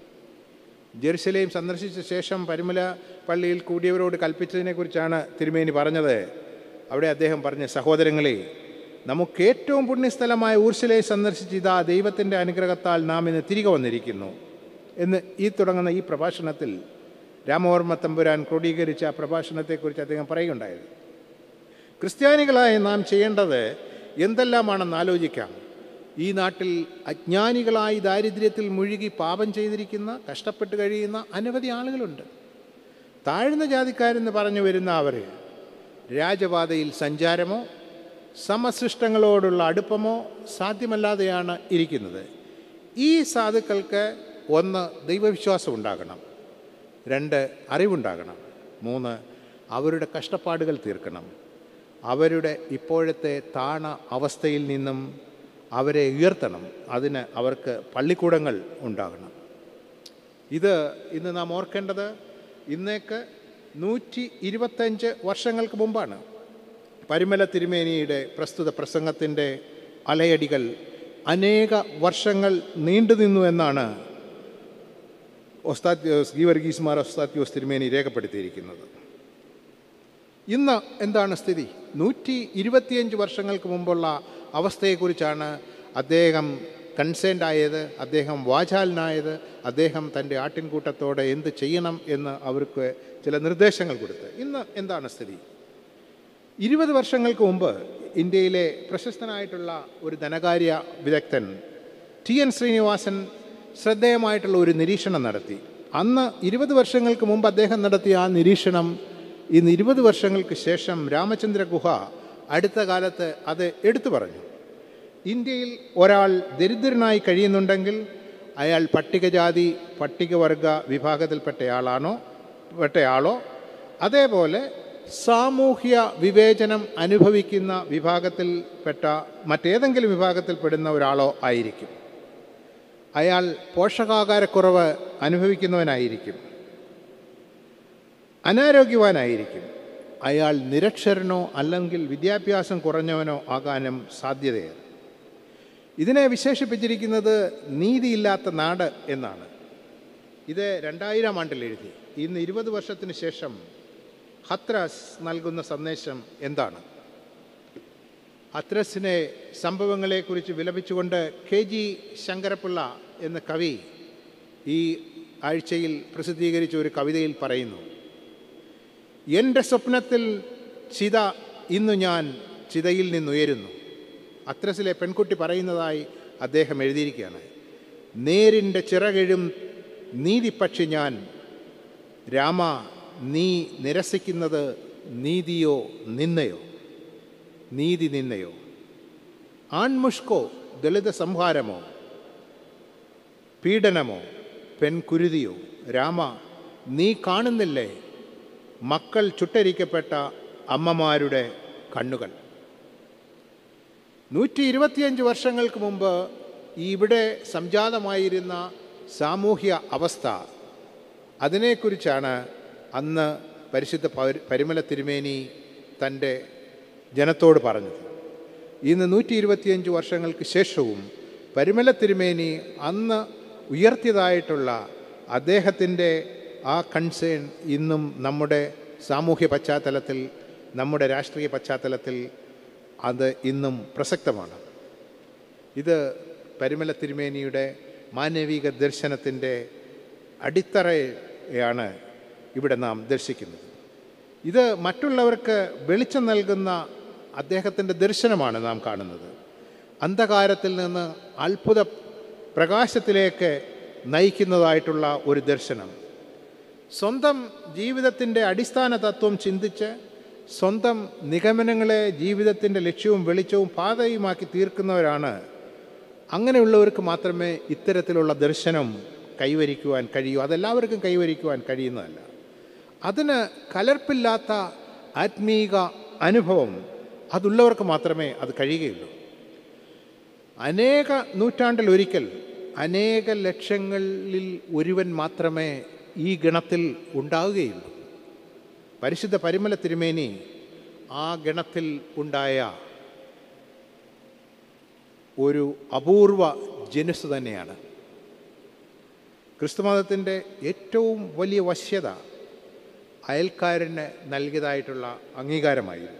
ജെറുസലേം സന്ദർശിച്ച ശേഷം പരിമല പള്ളിയിൽ കൂടിയവരോട് കൽപ്പിച്ചതിനെക്കുറിച്ചാണ് തിരുമേനി പറഞ്ഞത് അവിടെ അദ്ദേഹം പറഞ്ഞ സഹോദരങ്ങളെ നമുക്ക് ഏറ്റവും പുണ്യസ്ഥലമായ ഊർശലെ സന്ദർശിച്ച് ഇതാ ദൈവത്തിൻ്റെ അനുഗ്രഹത്താൽ നാം ഇന്ന് തിരികെ വന്നിരിക്കുന്നു എന്ന് ഈ തുടങ്ങുന്ന ഈ പ്രഭാഷണത്തിൽ രാമവർമ്മ തമ്പുരാൻ ക്രോഡീകരിച്ച ആ പ്രഭാഷണത്തെക്കുറിച്ച് അദ്ദേഹം പറയുകയുണ്ടായത് ക്രിസ്ത്യാനികളായി നാം ചെയ്യേണ്ടത് എന്തെല്ലാമാണെന്ന് ആലോചിക്കാം ഈ നാട്ടിൽ അജ്ഞാനികളായി ദാരിദ്ര്യത്തിൽ മുഴുകി പാപം ചെയ്തിരിക്കുന്ന കഷ്ടപ്പെട്ട് കഴിയുന്ന അനവധി ആളുകളുണ്ട് താഴ്ന്ന ജാതിക്കാരെന്ന് പറഞ്ഞു വരുന്ന അവർ രാജപാതയിൽ സഞ്ചാരമോ സമസൃഷ്ടങ്ങളോടുള്ള അടുപ്പമോ സാധ്യമല്ലാതെയാണ് ഇരിക്കുന്നത് ഈ സാധുക്കൾക്ക് ഒന്ന് ദൈവവിശ്വാസം ഉണ്ടാകണം രണ്ട് അറിവുണ്ടാകണം മൂന്ന് അവരുടെ കഷ്ടപ്പാടുകൾ തീർക്കണം അവരുടെ ഇപ്പോഴത്തെ താണ അവസ്ഥയിൽ നിന്നും അവരെ ഉയർത്തണം അതിന് അവർക്ക് പള്ളിക്കൂടങ്ങൾ ഉണ്ടാകണം ഇത് ഇന്ന് നാം ഓർക്കേണ്ടത് ഇന്നേക്ക് നൂറ്റി ഇരുപത്തഞ്ച് വർഷങ്ങൾക്ക് മുമ്പാണ് പരിമല തിരുമേനിയുടെ പ്രസ്തുത പ്രസംഗത്തിൻ്റെ അലയടികൾ അനേക വർഷങ്ങൾ നീണ്ടുനിന്നു എന്നാണ് ഒസ്താത്യോസ് ഗീവർഗീസ് മാർ ഒസ്താത്യോസ് തിരുമേനി രേഖപ്പെടുത്തിയിരിക്കുന്നത് ഇന്ന് എന്താണ് സ്ഥിതി നൂറ്റി ഇരുപത്തിയഞ്ച് വർഷങ്ങൾക്ക് മുമ്പുള്ള അവസ്ഥയെക്കുറിച്ചാണ് അദ്ദേഹം കൺസേൺഡ് ആയത് അദ്ദേഹം വാചാലനായത് അദ്ദേഹം തൻ്റെ ആട്ടിൻകൂട്ടത്തോടെ എന്ത് ചെയ്യണം എന്ന് അവർക്ക് ചില നിർദ്ദേശങ്ങൾ കൊടുത്ത് ഇന്ന് എന്താണ് സ്ഥിതി ഇരുപത് വർഷങ്ങൾക്ക് മുമ്പ് ഇന്ത്യയിലെ പ്രശസ്തനായിട്ടുള്ള ഒരു ധനകാര്യ വിദഗ്ധൻ ടി എൻ ശ്രീനിവാസൻ ശ്രദ്ധേയമായിട്ടുള്ള ഒരു നിരീക്ഷണം നടത്തി അന്ന് ഇരുപത് വർഷങ്ങൾക്ക് മുമ്പ് അദ്ദേഹം നടത്തിയ ആ നിരീക്ഷണം ഇന്ന് ഇരുപത് വർഷങ്ങൾക്ക് ശേഷം രാമചന്ദ്ര ഗുഹ അടുത്ത കാലത്ത് അത് എടുത്തു പറഞ്ഞു ഇന്ത്യയിൽ ഒരാൾ ദരിദ്രനായി കഴിയുന്നുണ്ടെങ്കിൽ അയാൾ പട്ടികജാതി പട്ടികവർഗ വിഭാഗത്തിൽപ്പെട്ടയാളാണോ പെട്ടയാളോ അതേപോലെ സാമൂഹ്യ വിവേചനം അനുഭവിക്കുന്ന വിഭാഗത്തിൽപ്പെട്ട മറ്റേതെങ്കിലും വിഭാഗത്തിൽപ്പെടുന്ന ഒരാളോ ആയിരിക്കും അയാൾ പോഷകാഹാരക്കുറവ് അനുഭവിക്കുന്നവനായിരിക്കും അനാരോഗ്യവാനായിരിക്കും അയാൾ നിരക്ഷരനോ അല്ലെങ്കിൽ വിദ്യാഭ്യാസം കുറഞ്ഞവനോ ആകാനും സാധ്യതയേറെ ഇതിനെ വിശേഷിപ്പിച്ചിരിക്കുന്നത് നീതിയില്ലാത്ത നാട് എന്നാണ് ഇത് രണ്ടായിരം ആണ്ടിൽ എഴുതി ഇന്ന് ഇരുപത് വർഷത്തിന് ശേഷം ഹത്രാസ് നൽകുന്ന സന്ദേശം എന്താണ് ഹത്രസിനെ സംഭവങ്ങളെക്കുറിച്ച് വിലപിച്ചുകൊണ്ട് കെ ജി ശങ്കരപ്പിള്ള എന്ന കവി ഈ ആഴ്ചയിൽ പ്രസിദ്ധീകരിച്ച ഒരു കവിതയിൽ പറയുന്നു എൻ്റെ സ്വപ്നത്തിൽ ചിത ഇന്നു ഞാൻ ചിതയിൽ നിന്നുയരുന്നു അത്രസിലെ പെൺകുട്ടി പറയുന്നതായി അദ്ദേഹം എഴുതിയിരിക്കുകയാണ് നേരിൻ്റെ ചിറകെഴും നീതിപക്ഷി ഞാൻ രാമ നീ നിരസിക്കുന്നത് നീതിയോ നിന്നയോ നീതി നിന്നയോ ആൺമുഷ്കോ ദളിത സംഹാരമോ പീഡനമോ പെൺകുരുതിയോ രാമ നീ കാണുന്നില്ലേ മക്കൾ ചുട്ടരിക്കപ്പെട്ട അമ്മമാരുടെ കണ്ണുകൾ നൂറ്റി ഇരുപത്തിയഞ്ച് വർഷങ്ങൾക്ക് മുമ്പ് ഇവിടെ സംജാതമായിരുന്ന സാമൂഹ്യ അവസ്ഥ അതിനെക്കുറിച്ചാണ് അന്ന് പരിശുദ്ധ പൗര- പരിമല തിരുമേനി തൻ്റെ ജനത്തോട് പറഞ്ഞത് ഇന്ന് നൂറ്റി ഇരുപത്തിയഞ്ച് വർഷങ്ങൾക്ക് ശേഷവും പരിമല തിരുമേനി അന്ന് ഉയർത്തിയതായിട്ടുള്ള അദ്ദേഹത്തിൻ്റെ ആ കൺസേൺ ഇന്നും നമ്മുടെ സാമൂഹ്യ പശ്ചാത്തലത്തിൽ നമ്മുടെ രാഷ്ട്രീയ പശ്ചാത്തലത്തിൽ അത് ഇന്നും പ്രസക്തമാണ് ഇത് പരിമല തിരുമേനിയുടെ മാനവിക ദർശനത്തിൻ്റെ അടിത്തറയാണ് ഇവിടെ നാം ദർശിക്കുന്നത് ഇത് മറ്റുള്ളവർക്ക് വെളിച്ചം നൽകുന്ന അദ്ദേഹത്തിൻ്റെ ദർശനമാണ് നാം കാണുന്നത് അന്ധകാരത്തിൽ നിന്ന് അത്ഭുത പ്രകാശത്തിലേക്ക് നയിക്കുന്നതായിട്ടുള്ള ഒരു ദർശനം സ്വന്തം ജീവിതത്തിൻ്റെ അടിസ്ഥാന തത്വം ചിന്തിച്ച് സ്വന്തം നിഗമനങ്ങളെ ജീവിതത്തിൻ്റെ ലക്ഷ്യവും വെളിച്ചവും പാതയുമാക്കി തീർക്കുന്നവരാണ് അങ്ങനെയുള്ളവർക്ക് മാത്രമേ ഇത്തരത്തിലുള്ള ദർശനം കൈവരിക്കുവാൻ കഴിയൂ അതെല്ലാവർക്കും കൈവരിക്കുവാൻ കഴിയുന്നതല്ല അതിന് കലർപ്പില്ലാത്ത ആത്മീക അനുഭവം അതുള്ളവർക്ക് മാത്രമേ അത് കഴിയുകയുള്ളൂ അനേക നൂറ്റാണ്ടിൽ ഒരിക്കൽ അനേക ലക്ഷങ്ങളിൽ ഒരുവൻ മാത്രമേ ഈ ഗണത്തിൽ ഉണ്ടാവുകയുള്ളൂ പരിശുദ്ധ പരിമല തിരുമേനി ആ ഗണത്തിൽ ഉണ്ടായ ഒരു അപൂർവ ജനുസ് തന്നെയാണ് ക്രിസ്തുമതത്തിൻ്റെ ഏറ്റവും വലിയ വശ്യത അയൽക്കാരന് നൽകിയതായിട്ടുള്ള അംഗീകാരമായിരുന്നു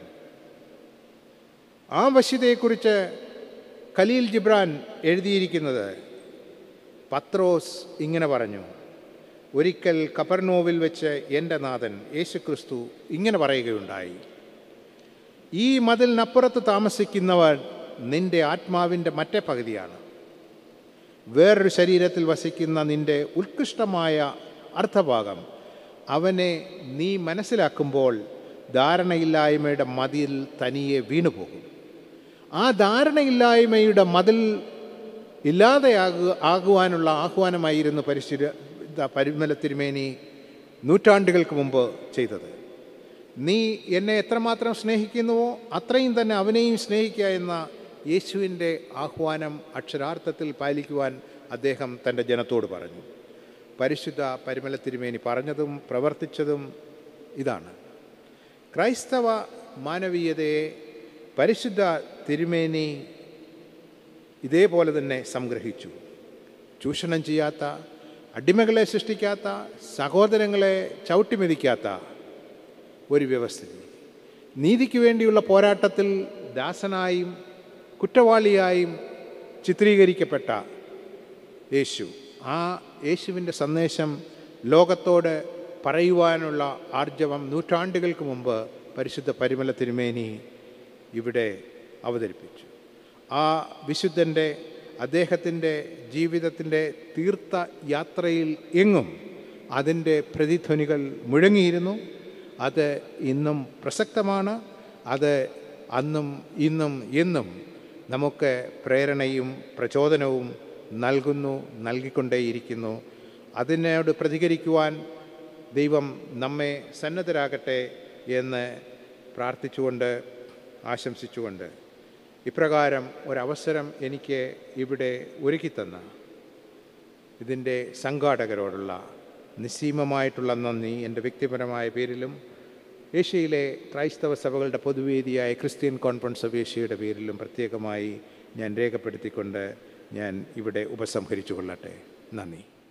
ആ വശ്യതയെക്കുറിച്ച് ഖലീൽ ജിബ്രാൻ എഴുതിയിരിക്കുന്നത് പത്രോസ് ഇങ്ങനെ പറഞ്ഞു ഒരിക്കൽ കപർനോവിൽ വെച്ച് എൻ്റെ നാഥൻ യേശുക്രിസ്തു ഇങ്ങനെ പറയുകയുണ്ടായി ഈ മതിലിനപ്പുറത്ത് താമസിക്കുന്നവർ നിന്റെ ആത്മാവിൻ്റെ മറ്റേ പകുതിയാണ് വേറൊരു ശരീരത്തിൽ വസിക്കുന്ന നിന്റെ ഉത്കൃഷ്ടമായ അർത്ഥഭാഗം അവനെ നീ മനസ്സിലാക്കുമ്പോൾ ധാരണയില്ലായ്മയുടെ മതിൽ തനിയെ വീണുപോകും ആ ധാരണയില്ലായ്മയുടെ മതിൽ ഇല്ലാതെയാകുക ആകുവാനുള്ള ആഹ്വാനമായിരുന്നു പരിശുര പരിമല തിരുമേനി നൂറ്റാണ്ടുകൾക്ക് മുമ്പ് ചെയ്തത് നീ എന്നെ എത്രമാത്രം സ്നേഹിക്കുന്നുവോ അത്രയും തന്നെ അവനെയും സ്നേഹിക്കുക എന്ന യേശുവിൻ്റെ ആഹ്വാനം അക്ഷരാർത്ഥത്തിൽ പാലിക്കുവാൻ അദ്ദേഹം തൻ്റെ ജനത്തോട് പറഞ്ഞു പരിശുദ്ധ പരിമല തിരുമേനി പറഞ്ഞതും പ്രവർത്തിച്ചതും ഇതാണ് ക്രൈസ്തവ മാനവീയതയെ പരിശുദ്ധ തിരുമേനി ഇതേപോലെ തന്നെ സംഗ്രഹിച്ചു ചൂഷണം ചെയ്യാത്ത അടിമകളെ സൃഷ്ടിക്കാത്ത സഹോദരങ്ങളെ ചവിട്ടിമെതിക്കാത്ത ഒരു വ്യവസ്ഥിതി നീതിക്ക് വേണ്ടിയുള്ള പോരാട്ടത്തിൽ ദാസനായും കുറ്റവാളിയായും ചിത്രീകരിക്കപ്പെട്ട യേശു ആ യേശുവിൻ്റെ സന്ദേശം ലോകത്തോട് പറയുവാനുള്ള ആർജവം നൂറ്റാണ്ടുകൾക്ക് മുമ്പ് പരിശുദ്ധ പരിമല തിരുമേനി ഇവിടെ അവതരിപ്പിച്ചു ആ വിശുദ്ധൻ്റെ അദ്ദേഹത്തിൻ്റെ ജീവിതത്തിൻ്റെ തീർത്ഥ യാത്രയിൽ എങ്ങും അതിൻ്റെ പ്രതിധ്വനികൾ മുഴങ്ങിയിരുന്നു അത് ഇന്നും പ്രസക്തമാണ് അത് അന്നും ഇന്നും എന്നും നമുക്ക് പ്രേരണയും പ്രചോദനവും നൽകുന്നു നൽകിക്കൊണ്ടേയിരിക്കുന്നു അതിനോട് പ്രതികരിക്കുവാൻ ദൈവം നമ്മെ സന്നദ്ധരാകട്ടെ എന്ന് പ്രാർത്ഥിച്ചുകൊണ്ട് ആശംസിച്ചുകൊണ്ട് ഇപ്രകാരം ഒരവസരം എനിക്ക് ഇവിടെ ഒരുക്കിത്തന്ന ഇതിൻ്റെ സംഘാടകരോടുള്ള നിസ്സീമമായിട്ടുള്ള നന്ദി എൻ്റെ വ്യക്തിപരമായ പേരിലും ഏഷ്യയിലെ ക്രൈസ്തവ സഭകളുടെ പൊതുവേദിയായ ക്രിസ്ത്യൻ കോൺഫറൻസ് ഓഫ് ഏഷ്യയുടെ പേരിലും പ്രത്യേകമായി ഞാൻ രേഖപ്പെടുത്തിക്കൊണ്ട് ഞാൻ ഇവിടെ ഉപസംഹരിച്ചു കൊള്ളട്ടെ നന്ദി